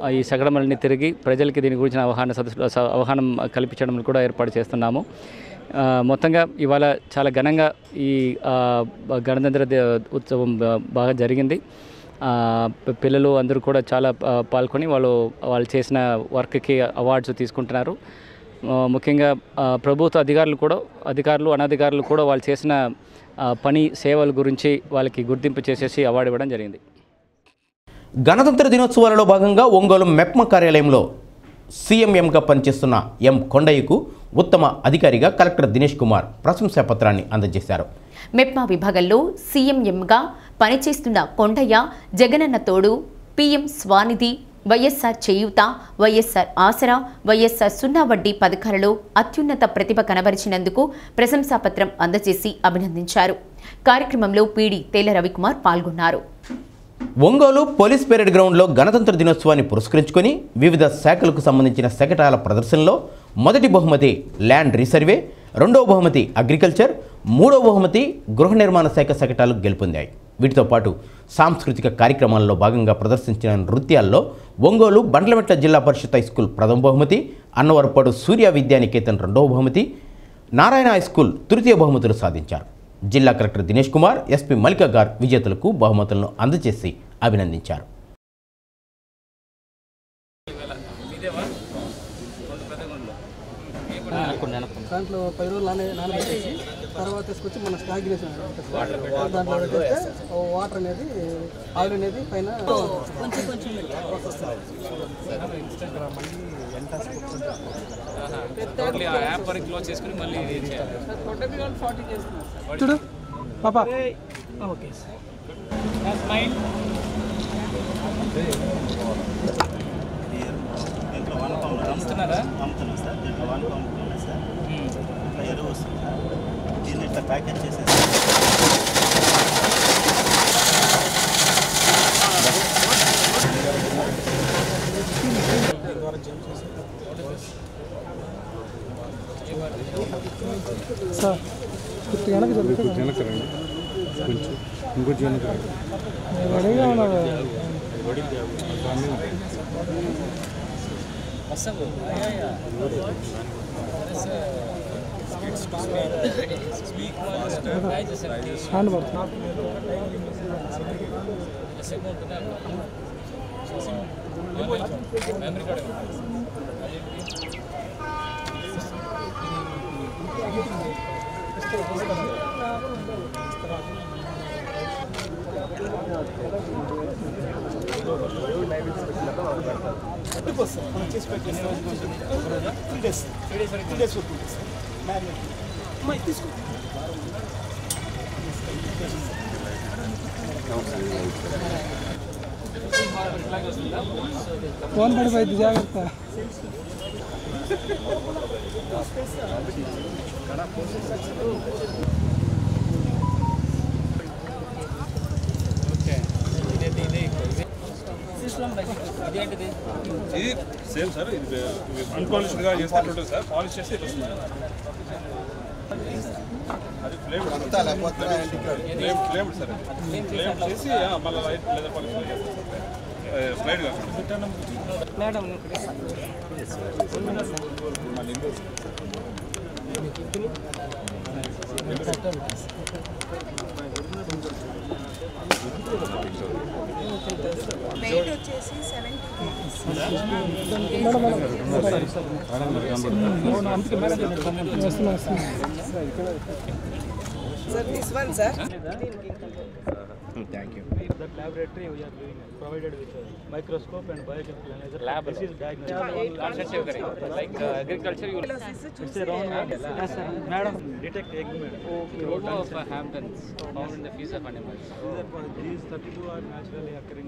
ఆ, ఈ సగడమల్ని తిరిగి ప్రజలకి దీని గురించిన అవగాహన సదస్సు స- అవగాహన కల్పించడం కూడా ఏర్పాటు చేస్తున్నాము ఆ, మొత్తంగా ఇవాళ చాలా ఘనంగా ఈ ఆ, గణతంత్ర ది- ఉత్సవం బా- బాగా జరిగింది ఆ, పి- పిల్లలు అందరూ కూడా చాలా ఆ, పాల్గొని వాళ్ళు వాళ్ళు చేసిన వర్క్కి అవార్డ్స్ తీసుకుంటున్నారు ఆ, ముఖ్యంగా ఆ, ప్రభుత్వ అధికారులు కూడా అధికారులు అనధికారులు కూడా వాళ్ళు చేసిన ఆ, పని సేవల గురించి వాళ్ళకి గుర్తింపు చేసేసి అవార్డు ఇవ్వడం జరిగింది గణతంత్ర దినోత్సవాలలో భాగంగా ఒంగోలు మెప్మ కార్యాలయంలో సీఎంఎంగా పనిచేస్తున్న ఎం కొండయ్యకు ఉత్తమ అధికారిగా కలెక్టర్ దినేష్ కుమార్ ప్రశంసా పత్రాన్ని అందజేశారు మెప్మా విభాగంలో సీఎంఎంగా పనిచేస్తున్న కొండయ్య జగనన్న తోడు పీఎం స్వానిధి వైఎస్ఆర్ చేయూత వైఎస్ఆర్ ఆసరా వైఎస్ఆర్ సున్నా వడ్డీ పథకాలలో అత్యున్నత ప్రతిభ కనబరిచినందుకు ప్రశంసాపత్రం అందజేసి అభినందించారు కార్యక్రమంలో పీడి తేల రవికుమార్ పాల్గొన్నారు ఒంగోలు పోలీస్ పెరేడ్ గ్రౌండ్లో గణతంత్ర దినోత్సవాన్ని పురస్కరించుకొని వివిధ శాఖలకు సంబంధించిన శకటాల ప్రదర్శనలో మొదటి బహుమతి ల్యాండ్ రీసర్వే రెండవ బహుమతి అగ్రికల్చర్ మూడవ బహుమతి గృహ నిర్మాణ శాఖ శకటాలు గెలుపొందాయి వీటితో పాటు సాంస్కృతిక కార్యక్రమాల్లో భాగంగా ప్రదర్శించిన నృత్యాల్లో ఒంగోలు బండ్లమెట్ల జిల్లా పరిషత్ హై స్కూల్ ప్రథమ బహుమతి అన్నవరపాడు సూర్య విద్యానికేతన్ రెండవ బహుమతి నారాయణ హై స్కూల్ తృతీయ బహుమతులు సాధించారు జిల్లా కలెక్టర్ దినేష్ కుమార్ ఎస్పీ మల్లికా గార్ విజేతలకు బహుమతులను అందజేసి అభినందించారు దాంట్లో పది రోజులు నానే నానబెట్టేసి తర్వాత తీసుకొచ్చి మన స్టాగ్నేషన్ దాంట్లో పెట్టేస్తే ఓ వాటర్ అనేది ఆయిల్ అనేది పైన కొంచెం కొంచెం టోటలీ ఆ యాప్ వరకు క్లోజ్ చేసుకుని మళ్ళీ ఇది చేయాలి చూడు పాపా ఓకే అమ్ముతున్నారా అమ్ముతున్నాం సార్ దీంట్లో వన్ పంప్ ఉన్నాయి సార్ ఇట్లా ఎరువు వస్తుంది సార్ దీన్ని ఇట్లా ప్యాకేజ్ చేసేసి సార్ ఇప్పుడు వెనక్కి జరుగుతుంది వెనక్కి రండి కొంచెం ఇంకొంచెం వెనక్కి రండి రెడీగా ఉన్నారు వస్తాము హ్యాండ్ పడుతుంది మెమరీ కార్డ్ ఫోన్ పడిపోయింది జాగ్రత్త ఇదేంటిది ఇది సేమ్ సార్ ఇది అన్పాలిష్డ్గా చేస్తే ఎట్లా ఉంటుంది సార్ పాలిష్ చేస్తే ఇట్లా వస్తుంది అది ఫ్లేమ్ ఫ్లేమ్ ఫ్లేమ్ సార్ అది ఫ్లేమ్ చేసి ఆ, మళ్ళీ లైట్ లెదర్ పాలిష్ స్లైడ్ కాకుండా మేడం వెయిట్ వచ్చేసి seventy sir this one sir thank you That laboratory we are doing provided with uh, microscope and biochemical analyzer. Lab. This is diagnostic. Concept you carry. Like uh, agriculture, you will. It's a round one. Yes, sir. Madam, detect egg, madam. Proto of uh, Hamptons found in the feces of animals. These are for- These 32 are naturally occurring.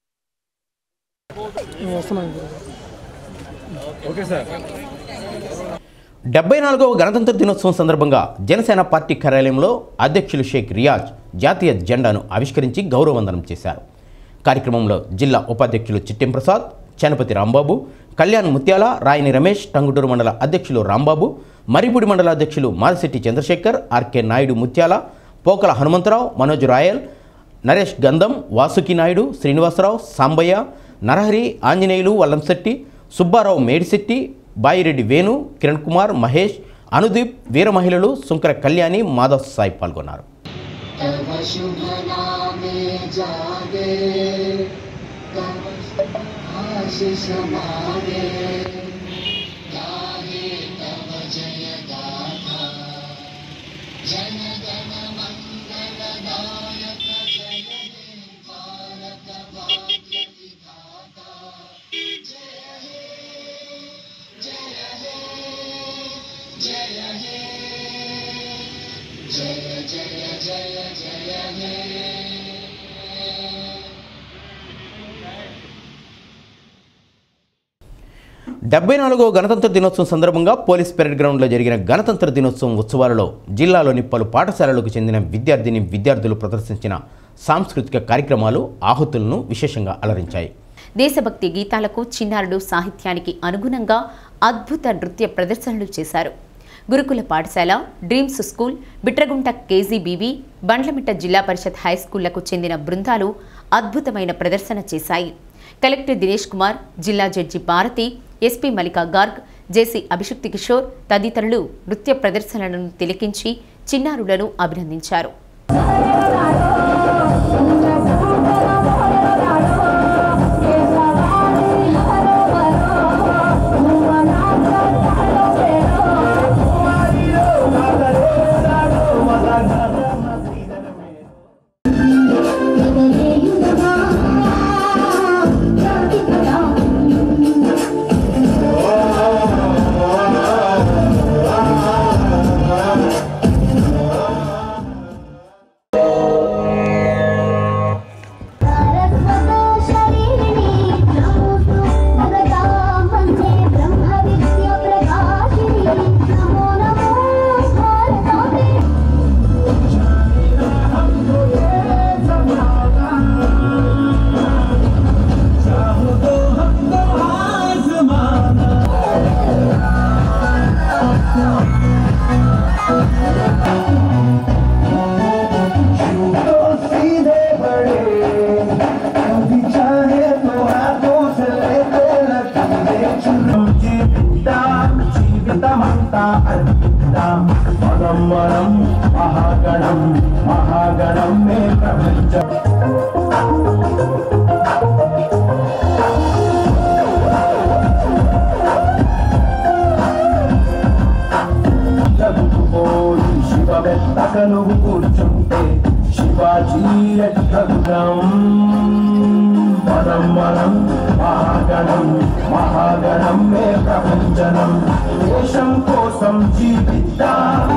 వస్తున్నాను ఓకే సార్ డెబ్బై నాలుగవ గణతంత్ర దినోత్సవం సందర్భంగా జనసేన పార్టీ కార్యాలయంలో అధ్యక్షులు షేక్ రియాజ్ జాతీయ జెండాను ఆవిష్కరించి గౌరవవందనం చేశారు కార్యక్రమంలో జిల్లా ఉపాధ్యక్షులు చిట్టెం ప్రసాద్ చనపతి రాంబాబు కళ్యాణ్ ముత్యాల రాయని రమేష్ టంగుటూరు మండల అధ్యక్షులు రాంబాబు మరిపూడి మండల అధ్యక్షులు మారిశెట్టి చంద్రశేఖర్ ఆర్కే నాయుడు ముత్యాల పోకల హనుమంతరావు మనోజ్ రాయల్ నరేష్ గంధం వాసుకి నాయుడు శ్రీనివాసరావు సాంబయ్య నరహరి ఆంజనేయులు వల్లంశెట్టి సుబ్బారావు మేడిశెట్టి బాయిరెడ్డి వేణు కిరణ్ కుమార్ మహేష్ అనుదీప్ వీర మహిళలు శుంకర కళ్యాణి మాధవ్ సాయి పాల్గొన్నారు तव शुभ नामे जागे तव आशीष मागे गाहे तव जय गाथा जन गण मंगल दायक जय हे भारत भाग्य विधाता जय हे जय हे जय हे जय जय जय जय हे డెబ్బై నాలుగవ గణతంత్ర దినోత్సవం సందర్భంగా పోలీస్ పెరేడ్ గ్రౌండ్లో జరిగిన గణతంత్ర దినోత్సవం ఉత్సవాలలో జిల్లాలోని పలు పాఠశాలలకు చెందిన విద్యార్థిని విద్యార్థులు ప్రదర్శించిన సాంస్కృతిక కార్యక్రమాలు ఆహుతులను విశేషంగా అలరించాయి దేశభక్తి గీతాలకు చిన్నారులు సాహిత్యానికి అనుగుణంగా అద్భుత నృత్య ప్రదర్శనలు చేశారు గురుకుల పాఠశాల dreams school Bitragunta KGBV Bandlamitta Zilla Parishad high స్కూళ్లకు చెందిన బృందాలు అద్భుతమైన ప్రదర్శన చేశాయి కలెక్టర్ దినేష్ కుమార్ జిల్లా judge Bharathi SP Mallika Garg JC Abhishikt Kishore తదితరులు నృత్య ప్రదర్శనలను తిలకించి చిన్నారులను అభినందించారు జీవితమంతా అర్పిద్దాం మనం మనం మహాగణం మహాగణం మే ప్రపంచం చదువుకోని శివ వెత్తక నువ్వు కూర్చుంటే శివాజీ ఎట్లగుదాం మనం మనం మహాగణం మహాగణం మే ప్రపంచనం దేశం కోసం జీవిద్దాం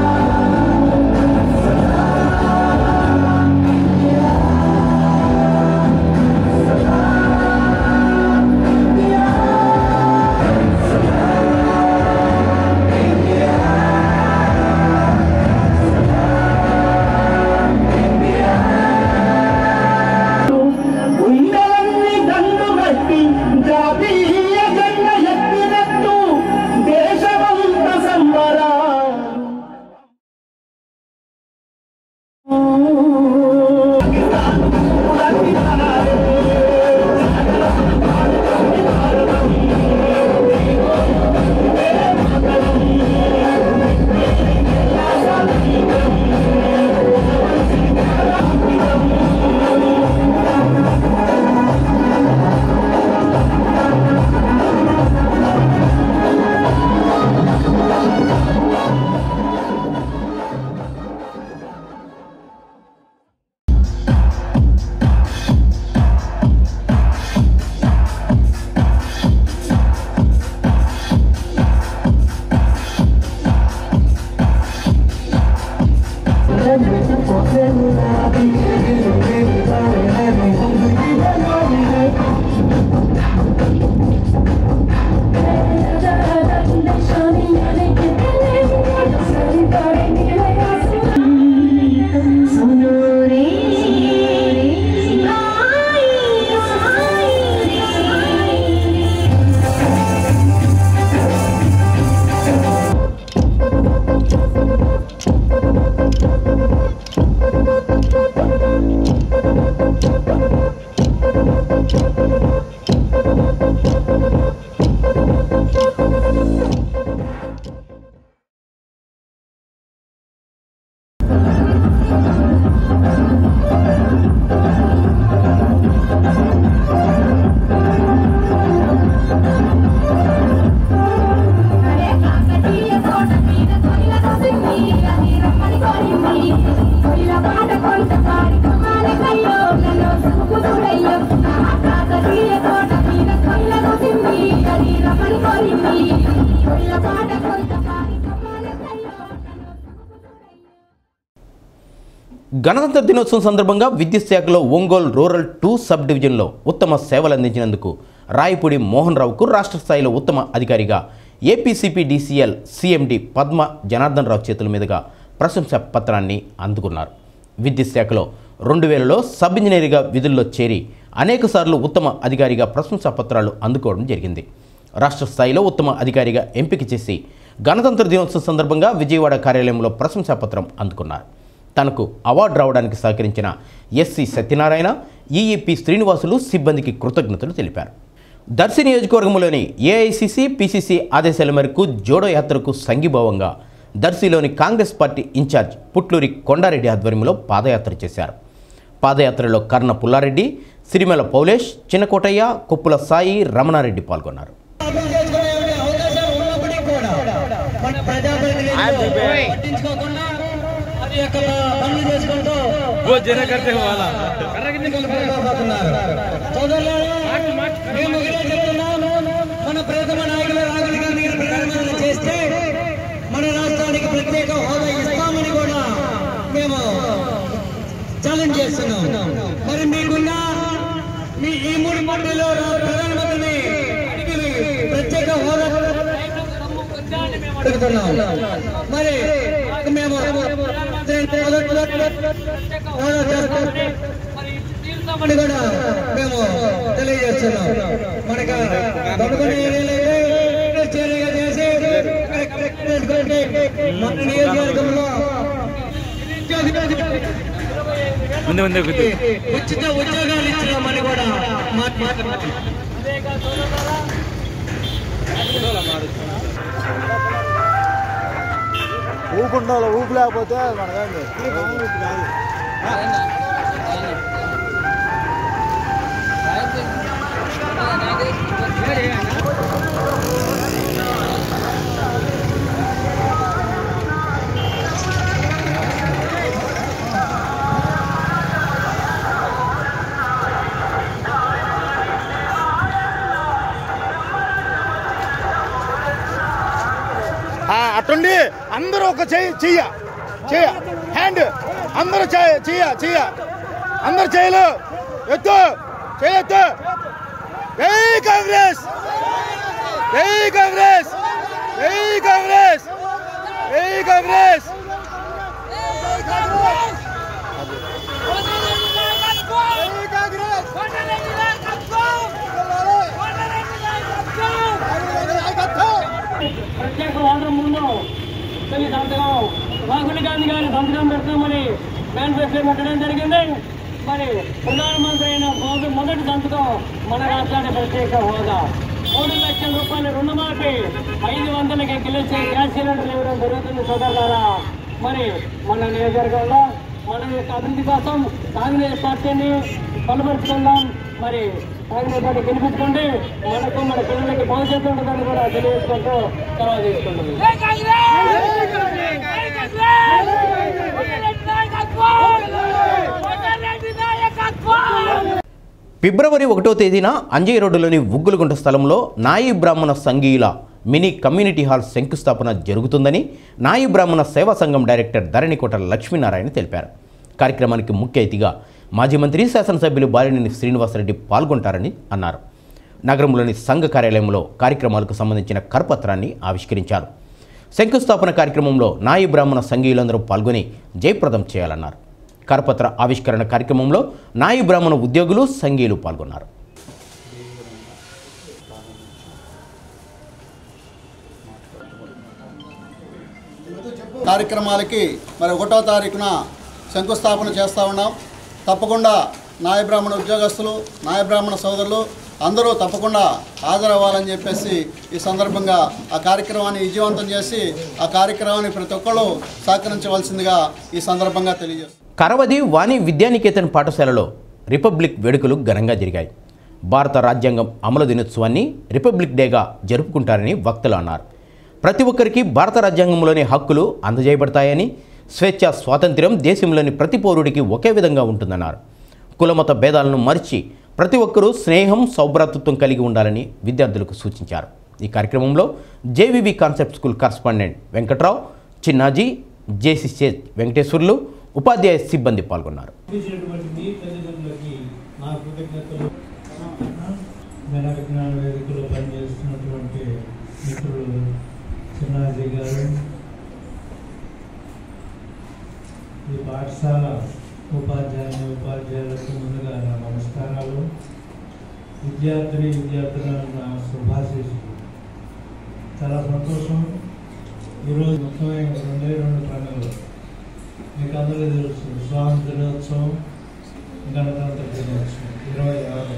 గణతంత్ర దినోత్సవం సందర్భంగా విద్యుత్ శాఖలో ఒంగోలు రూరల్ టూ సబ్ డివిజన్లో ఉత్తమ సేవలు అందించినందుకు రాయపూడి మోహన్ రావుకు రాష్ట్ర స్థాయిలో ఉత్తమ అధికారిగా APCP DCL CMD Padma Janardhan Rao చేతుల మీదుగా ప్రశంసా పత్రాన్ని అందుకున్నారు విద్యుత్ శాఖలో రెండు వేలలో సబ్ ఇంజనీర్గా విధుల్లో చేరి అనేకసార్లు ఉత్తమ అధికారిగా ప్రశంసా పత్రాలు అందుకోవడం జరిగింది రాష్ట్ర స్థాయిలో ఉత్తమ అధికారిగా ఎంపిక చేసి గణతంత్ర దినోత్సవం సందర్భంగా విజయవాడ కార్యాలయంలో ప్రశంసా పత్రం అందుకున్నారు తనకు అవార్డు రావడానికి సహకరించిన ఎస్సి సత్యనారాయణ ఈఈపి శ్రీనివాసులు సిబ్బందికి కృతజ్ఞతలు తెలిపారు దర్శి నియోజకవర్గంలోని ఏఐసిసి పిసిసి ఆదేశాల మేరకు జోడో యాత్రకు సంఘీభావంగా దర్శిలోని Congress party in-charge Putluri Kondareddy ఆధ్వర్యంలో పాదయాత్ర చేశారు పాదయాత్రలో కర్ణ పుల్లారెడ్డి సిరిమెల పౌలేష్ చిన్నకోటయ్య కొప్పుల సాయి రమణారెడ్డి పాల్గొన్నారు పట్టించుకోకుండా అది యొక్క పనులు చేసుకుంటూ పోతున్నారు. సోదరులారా, మేము ఒకటే చెప్తున్నాం మన ప్రథమ నాయకులు రాహుల్ గాంధీ గారు ప్రధానమంత్రి చేస్తే మన రాష్ట్రానికి ప్రత్యేక హోదా ఇస్తామని కూడా మేము ఛాలెంజ్ చేస్తున్నాం మరి మీకున్న మీ ఈ మూడు మండలిలో ప్రధానమంత్రిని అడిగి ప్రత్యేక హోదా అడుగుతున్నాం మరి మేము హోదా చేస్తామని అని కూడా మేము తెలియజేస్తున్నాం మనకు దొంగని చేరిగా చేసి మన నియోజకవర్గంలో ముందే ముందే కూర్చో. ఉచిత ఉద్యోగాలు ఇచ్చినామని కూడా మాట్లాడుతున్నాం ఊపుండాలి ఊపు లేకపోతే మనకేంది ఆ, అటుండి అందరూ ఒక చెయ్యి చెయ్య చెయ్య హ్యాండ్ అందరూ చెయ్య చెయ్య చెయ్య అందరు చేయలు ఎత్తు చెయ్యి ఎత్తు జై కాంగ్రెస్ జై కాంగ్రెస్ జై కాంగ్రెస్ జై కాంగ్రెస్ ప్రత్యేక హోదా ముందు తొలి సంతకం రాహుల్ గాంధీ గారి సంతకం పెడతామని మేనిఫెస్టో పెట్టడం జరిగింది మరి ప్రధానమంత్రి అయిన మోదీ మొదటి సంతకం మన రాష్ట్రానికి ప్రత్యేక హోదా మూడు లక్షల రూపాయల రుణమాఫీ ఐదు వందలకి గెలిచే గ్యాస్ సిలిండర్ ఇవ్వడం జరుగుతుంది సోదరులారా మరి మన నియోజకవర్గంలో మన యొక్క అభివృద్ధి కోసం కాంగ్రెస్ పార్టీని బలపరుచుకుందాం మరి కాంగ్రెస్ పార్టీ గెలిపించుకోండి మనకు మన పిల్లలకి భవిష్యత్తు ఉంటుందని కూడా తెలియజేసుకుంటూ సెలవు తీసుకుంటుంది ఫిబ్రవరి ఒకటో తేదీన అంజయ్య రోడ్డులోని ఉగ్గులగుంట స్థలంలో నాయి బ్రాహ్మణ సంఘీయుల మినీ కమ్యూనిటీ హాల్ శంకుస్థాపన జరుగుతుందని నాయి బ్రాహ్మణ సేవా సంఘం డైరెక్టర్ ధరణికోట లక్ష్మీనారాయణ తెలిపారు కార్యక్రమానికి ముఖ్య అతిథిగా మాజీ మంత్రి శాసనసభ్యులు బాలినేని శ్రీనివాసరెడ్డి పాల్గొంటారని అన్నారు నగరంలోని సంఘ కార్యాలయంలో కార్యక్రమాలకు సంబంధించిన కరపత్రాన్ని ఆవిష్కరించారు శంకుస్థాపన కార్యక్రమంలో నాయి బ్రాహ్మణ సంఘీయులందరూ పాల్గొని జయప్రదం చేయాలన్నారు కరపత్ర ఆవిష్కరణ కార్యక్రమంలో నాయి బ్రాహ్మణ ఉద్యోగులు సంఘీయులు పాల్గొన్నారు కార్యక్రమాలకి మరి ఒకటో తారీఖున శంకుస్థాపన చేస్తూ ఉన్నాం తప్పకుండా నాయ బ్రాహ్మణ ఉద్యోగస్తులు నాయ బ్రాహ్మణ సోదరులు అందరూ తప్పకుండా హాజరవ్వాలని చెప్పేసి ఈ సందర్భంగా ఆ కార్యక్రమాన్ని విజయవంతం చేసి ఆ కార్యక్రమాన్ని ప్రతి ఒక్కళ్ళు సహకరించవలసిందిగా ఈ సందర్భంగా తెలియజేస్తారు కరవది వాణి విద్యానికేతన్ పాఠశాలలో రిపబ్లిక్ వేడుకలు ఘనంగా జరిగాయి భారత రాజ్యాంగం అమలు దినోత్సవాన్ని రిపబ్లిక్ డేగా జరుపుకుంటారని వక్తలు అన్నారు ప్రతి ఒక్కరికి భారత రాజ్యాంగంలోని హక్కులు అందజేయబడతాయని స్వేచ్ఛ స్వాతంత్ర్యం దేశంలోని ప్రతి పౌరుడికి ఒకే విధంగా ఉంటుందన్నారు కులమత భేదాలను మరిచి ప్రతి ఒక్కరూ స్నేహం సౌభ్రాతృత్వం కలిగి ఉండాలని విద్యార్థులకు సూచించారు ఈ కార్యక్రమంలో JVV concept school correspondent Venkatrao Chinnaji JC Venkateswarlu ఉపాధ్యాయ సిబ్బంది పాల్గొన్నారు చేసినటువంటి మీ తల్లిదండ్రులకి నా కృతజ్ఞతలు జన విజ్ఞాన వేదికలో పనిచేస్తున్నటువంటి మిత్రులు చిన్నాజీ గారు ఈ పాఠశాల ఉపాధ్యాయుని ఉపాధ్యాయులకు ముందుగా నా నమస్కారాలు విద్యార్థి విద్యార్థులను నా శుభాశీస్సులు చాలా సంతోషం ఈరోజు ముఖ్యమైన రెండే రెండు పండుగలు మీకు అందరికీ తెలుసు స్వాతంత్ర దినోత్సవం గణతంత్ర దినోత్సవం ఇరవై ఆరు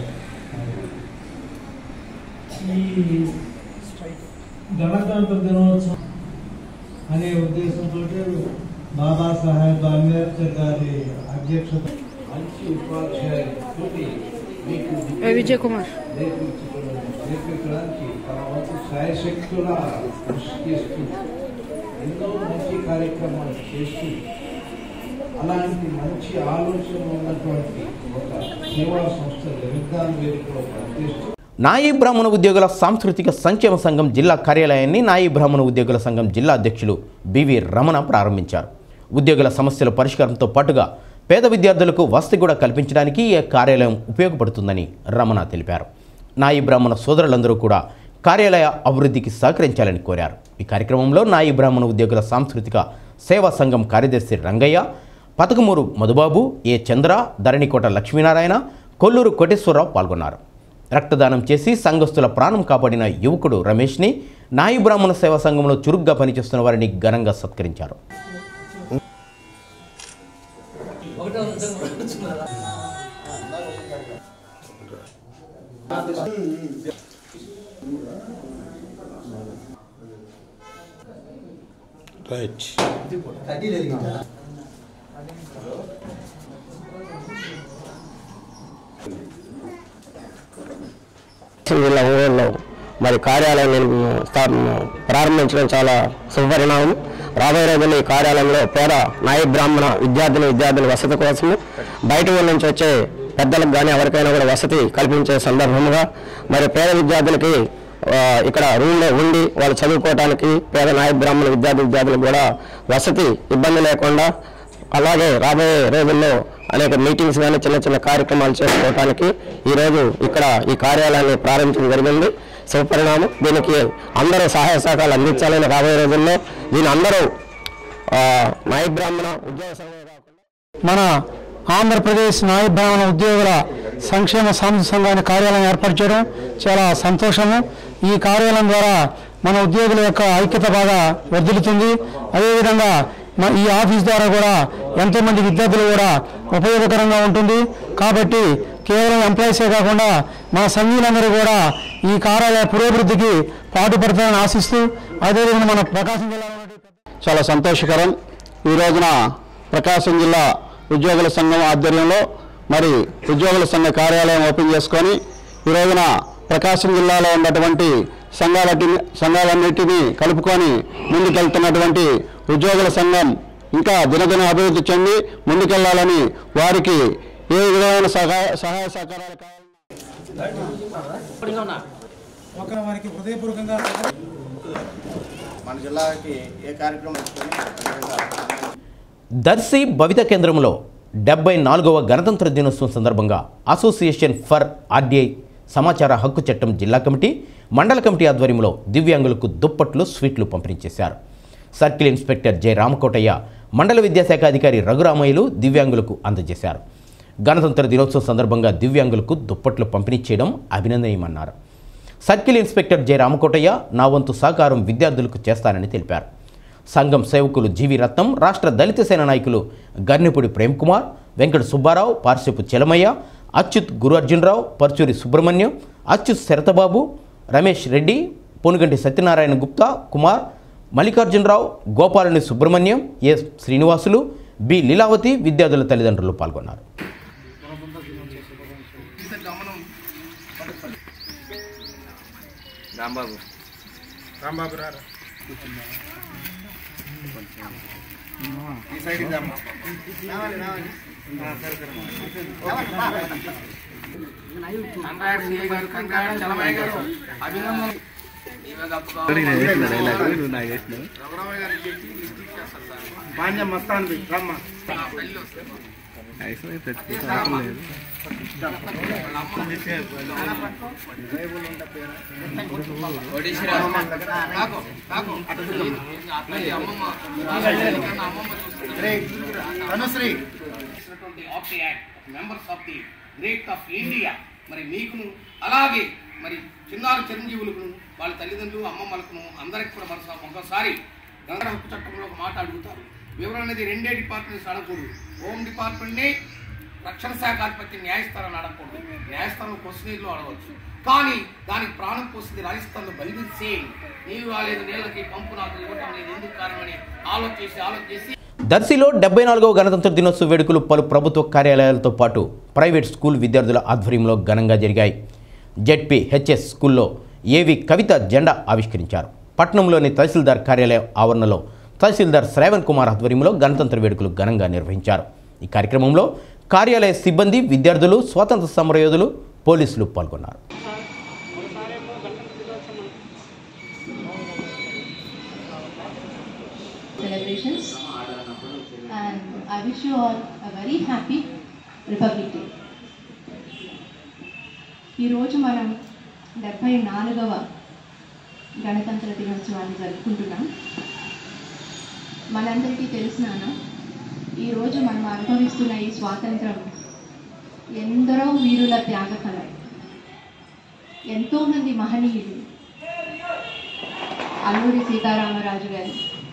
ఈ గణతంత్ర దినోత్సవం అనే ఉద్దేశంతో బాబాసాహెబ్ అంబేద్కర్ గారి అధ్యక్షత మంచి ఉపాధ్యాయులతోటి మీకు ఏ విజయ్ కుమార్. నేర్పించడానికి తన వంతు సాయశక్తుల కృషి చేస్తూ ఎన్నో మంచి కార్యక్రమాలు చేస్తూ అలాంటి మంచి ఆలోచన ఉన్నటువంటి ఒక సేవా సంస్థ విజ్ఞాన వేదికలో పనిచేస్తూ నాయీ బ్రాహ్మణ ఉద్యోగుల సాంస్కృతిక సంక్షేమ సంఘం జిల్లా కార్యాలయాన్ని నాయీ బ్రాహ్మణ ఉద్యోగుల సంఘం జిల్లా అధ్యక్షులు బివి రమణ ప్రారంభించారు ఉద్యోగుల సమస్యల పరిష్కారంతో పాటుగా పేద విద్యార్థులకు వసతి కూడా కల్పించడానికి ఈ కార్యాలయం ఉపయోగపడుతుందని రమణ తెలిపారు నాయీ బ్రాహ్మణ సోదరులందరూ కూడా కార్యాలయ అభివృద్ధికి సహకరించాలని కోరారు ఈ కార్యక్రమంలో నాయీ బ్రాహ్మణ ఉద్యోగుల సాంస్కృతిక సేవా సంఘం కార్యదర్శి రంగయ్య పతకమూరు మధుబాబు ఏ చంద్ర ధరణికోట లక్ష్మీనారాయణ కొల్లూరు కోటేశ్వరరావు పాల్గొన్నారు రక్తదానం చేసి సంఘస్థుల ప్రాణం కాపాడిన యువకుడు రమేష్ని నాయి బ్రాహ్మణ సేవా సంఘంలో చురుగ్గా పనిచేస్తున్న వారిని ఘనంగా సత్కరించారు రైట్ జిల్లా ఊళ్ళో మరి కార్యాలయం నిర్మ- స్థాపన- ప్రారంభించడం చాలా శుభపరిణామం రాబోయే రోజుల్లో ఈ కార్యాలయంలో పేద నాయ బ్రాహ్మణ విద్యార్థులు విద్యార్థుల వసతి కోసము బయట ఊళ్ళ నుంచి వచ్చే పెద్దలకు కానీ ఎవరికైనా కూడా వసతి కల్పించే సందర్భముగా మరి పేద విద్యార్థులకి ఆ, ఇక్కడ రూమ్లో ఉండి వాళ్ళు చదువుకోవడానికి పేద నాయ బ్రాహ్మణ విద్యార్థి విద్యార్థులకు కూడా వసతి ఇబ్బంది లేకుండా అలాగే రాబోయే రోజుల్లో అనేక మీటింగ్స్ కానీ చిన్న చిన్న కార్యక్రమాలు చేసుకోవడానికి ఈరోజు ఇక్కడ ఈ కార్యాలయాన్ని ప్రారంభించడం జరిగింది శుభపరిణామం దీనికి అందరూ సహాయ సహకారాలు అందించాలని రాబోయే రోజుల్లో దీని అందరూ ఆ, నాయ బ్రాహ్మణ ఉద్యోగ సంఘం మన ఆంధ్రప్రదేశ్ నాయ బ్రాహ్మణ ఉద్యోగుల సంక్షేమ సాంస్కృతిక సంఘాన్ని కార్యాలయం ఏర్పాటు చేయడం చాలా సంతోషము ఈ కార్యాలయం ద్వారా మన ఉద్యోగుల యొక్క ఐక్యత బాగా వర్ధిల్లుతుంది అదేవిధంగా మన ఈ ఆఫీస్ ద్వారా కూడా ఎంతోమంది విద్యార్థులు కూడా ఉపయోగకరంగా ఉంటుంది కాబట్టి కేవలం ఎంప్లాయీసే కాకుండా మన సంఘీయులందరూ కూడా ఈ కార్యాలయ పురోభివృద్ధికి పాటుపడతారని ఆశిస్తూ అదేవిధంగా మన ప్రకాశం జిల్లా చాలా సంతోషకరం ఈ రోజున ప్రకాశం జిల్లా ఉద్యోగుల సంఘం ఆధ్వర్యంలో మరి ఉద్యోగుల సంఘ కార్యాలయం ఓపెన్ చేసుకొని ఈ రోజున ప్రకాశం జిల్లాలో ఉన్నటువంటి సంఘాలటి సంఘాలన్నిటినీ కలుపుకొని ముందుకెళ్తున్నటువంటి ఉద్యోగుల సంఘం ఇంకా దినదిన అభివృద్ధి చెంది ముందుకెళ్లాలని వారికి ఏ విధమైన సహాయ సహాయ సహకారాలు ఒక వారికి హృదయపూర్వకంగా మన జిల్లాకి ఏ కార్యక్రమం ఇచ్చుకొని దర్శి భవిత కేంద్రంలో డెబ్బై నాలుగవ గణతంత్ర దినోత్సవం సందర్భంగా అసోసియేషన్ ఫర్ ఆర్డీఐ సమాచార హక్కు చట్టం జిల్లా కమిటీ మండల కమిటీ ఆధ్వర్యంలో దివ్యాంగులకు దుప్పట్లు స్వీట్లు పంపిణీ చేశారు సర్కిల్ ఇన్స్పెక్టర్ జె రామకోటయ్య మండల విద్యాశాఖ అధికారి రఘురామయ్యలు దివ్యాంగులకు అందజేశారు గణతంత్ర దినోత్సవం సందర్భంగా దివ్యాంగులకు దుప్పట్లు పంపిణీ చేయడం అభినందనీయమన్నారు సర్కిల్ ఇన్స్పెక్టర్ జె రామకోటయ్య నా వంతు సహకారం విద్యార్థులకు చేస్తానని తెలిపారు సంఘం సేవకులు జీవి రత్నం రాష్ట్ర దళిత సేన నాయకులు గర్నిపూడి ప్రేమ్ కుమార్ వెంకట సుబ్బారావు పార్శపు చెలమయ్య అచ్యుత్ గురు అర్జునరావు పర్చూరి సుబ్రహ్మణ్యం అచ్యుత్ శరతబాబు రమేష్ రెడ్డి పొనుగంటి సత్యనారాయణ గుప్తా కుమార్ మల్లికార్జునరావు గోపాలని సుబ్రహ్మణ్యం ఏ శ్రీనివాసులు బి లీలావతి విద్యార్థుల తల్లిదండ్రులు పాల్గొన్నారు రాంబాబు రాంబాబు రారా ఈ సైడ్ ఇద్దామా రావాలి రావాలి సరే సరే బాంజం Mastan B Ramma Dhanasri of the act members of the great of India మరి మీకును అలాగే మరి చిన్నారి చిరంజీవులకు వాళ్ళ తల్లిదండ్రులు అమ్మమ్మలకు అందరికి కూడా మనసు ఒకసారి గంగర హక్కు చట్టంలో ఒక మాట అడుగుతారు వివరణ అనేది రెండే డిపార్ట్మెంట్స్ అడగకూడదు హోమ్ డిపార్ట్మెంట్ని రక్షణ శాఖ అధిపతి న్యాయస్థానాన్ని అడగకూడదు న్యాయస్థానం క్వశ్చనీర్లో అడగవచ్చు కానీ దానికి ప్రాణం పోసింది రాజస్థాన్లో బల్బీర్ సింగ్ నీళ్ళు రాలేదు నీళ్ళకి పంపు నాకు ఇవ్వటం లేదు ఎందుకు కారణమని ఆలోచన చేసి ఆలోచన చేసి దర్శిలో డెబ్బై నాలుగవ గణతంత్ర దినోత్సవ వేడుకలు పలు ప్రభుత్వ కార్యాలయాలతో పాటు ప్రైవేట్ స్కూల్ విద్యార్థుల ఆధ్వర్యంలో ఘనంగా జరిగాయి జెడ్పీ హెచ్ఎస్ స్కూల్లో ఏవి కవిత జెండా ఆవిష్కరించారు పట్నంలోని తహసీల్దార్ కార్యాలయం ఆవరణలో తహసీల్దార్ శ్రావణ్ కుమార్ ఆధ్వర్యంలో గణతంత్ర వేడుకలు ఘనంగా నిర్వహించారు ఈ కార్యక్రమంలో కార్యాలయ సిబ్బంది విద్యార్థులు స్వాతంత్ర సమరయోధులు పోలీసులు పాల్గొన్నారు celebrations and I wish you all a very happy Republic Day. ఈరోజు మనం డెబ్బై నాలుగవ గణతంత్ర దినోత్సవాన్ని జరుపుకుంటున్నాం మనందరికీ తెలిసినాన ఈరోజు మనం అనుభవిస్తున్న ఈ స్వాతంత్రం ఎందరో వీరుల త్యాగ ఫలం ఎంతోమంది మహనీయులు అల్లూరి సీతారామరాజు గారు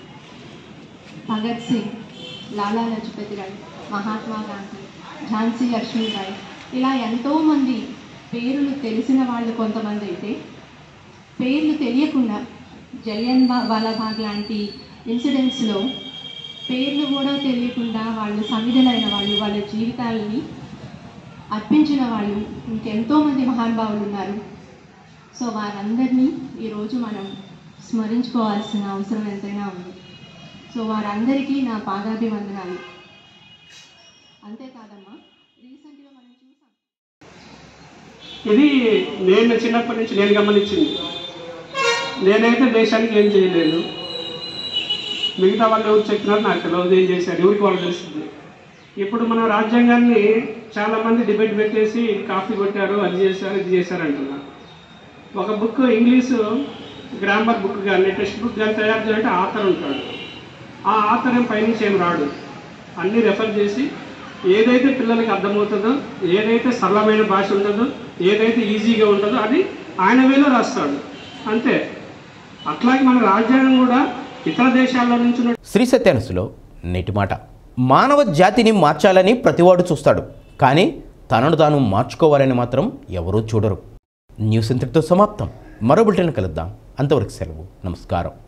భగత్ సింగ్ లాలా లజపతి రాయ్ మహాత్మా గాంధీ ఝాన్సీ లక్ష్మీబాయి ఇలా ఎంతోమంది పేర్లు తెలిసిన వాళ్ళు కొంతమంది అయితే పేర్లు తెలియకుండా జలియన్ బా వాలాబాగ్ లాంటి ఇన్సిడెంట్స్లో పేర్లు కూడా తెలియకుండా వాళ్ళు సమిధులైన వాళ్ళు వాళ్ళ జీవితాలని అర్పించిన వాళ్ళు ఇంకెంతోమంది మహానుభావులు ఉన్నారు సో వారందరినీ ఈరోజు మనం స్మరించుకోవాల్సిన అవసరం ఎంతైనా ఉంది సో వారందరికీ నా పాదాభివందనాలు అంతేకాదమ్మా రీసెంట్గా మనం చూసాం ఇది నేను చిన్నప్పటి నుంచి నేను గమనించింది నేనైతే దేశానికి ఏం చేయలేదు మిగతా వాళ్ళు ఎవరు చెప్పినారు నాకు తెలియదు ఏం చేశారు ఎవరికి వాళ్ళు తెలుస్తుంది ఇప్పుడు మన రాజ్యాంగాన్ని చాలామంది డిబేట్ పెట్టేసి కాఫీ కొట్టారు అది చేశారు ఇది చేశారు అంటున్నారు ఒక బుక్ ఇంగ్లీషు గ్రామర్ బుక్ కానీ టెక్స్ట్ బుక్ కానీ తయారు చేయాలంటే ఆథర్ ఉంటాడు ఆ ఆథర్ ఏం పైనుంచి ఏం రాడు అన్నీ రెఫర్ చేసి ఏదైతే పిల్లలకి అర్థమవుతుందో ఏదైతే సరళమైన భాష ఉంటుందో ఏదైతే ఈజీగా ఉంటుందో అది ఆయన వేలో రాస్తాడు అంతే అట్లాగే మన రాజ్యాంగం కూడా ఇతర దేశాల్లో నుంచి ఉన్న శ్రీ సత్యానుసులో నేటి మాట మానవ జాతిని మార్చాలని ప్రతివాడు చూస్తాడు కానీ తనను తాను మార్చుకోవాలని మాత్రం ఎవరూ చూడరు న్యూస్ ఇంతటితో సమాప్తం మరో బులెటిన్ కలుద్దాం అంతవరకు సెలవు నమస్కారం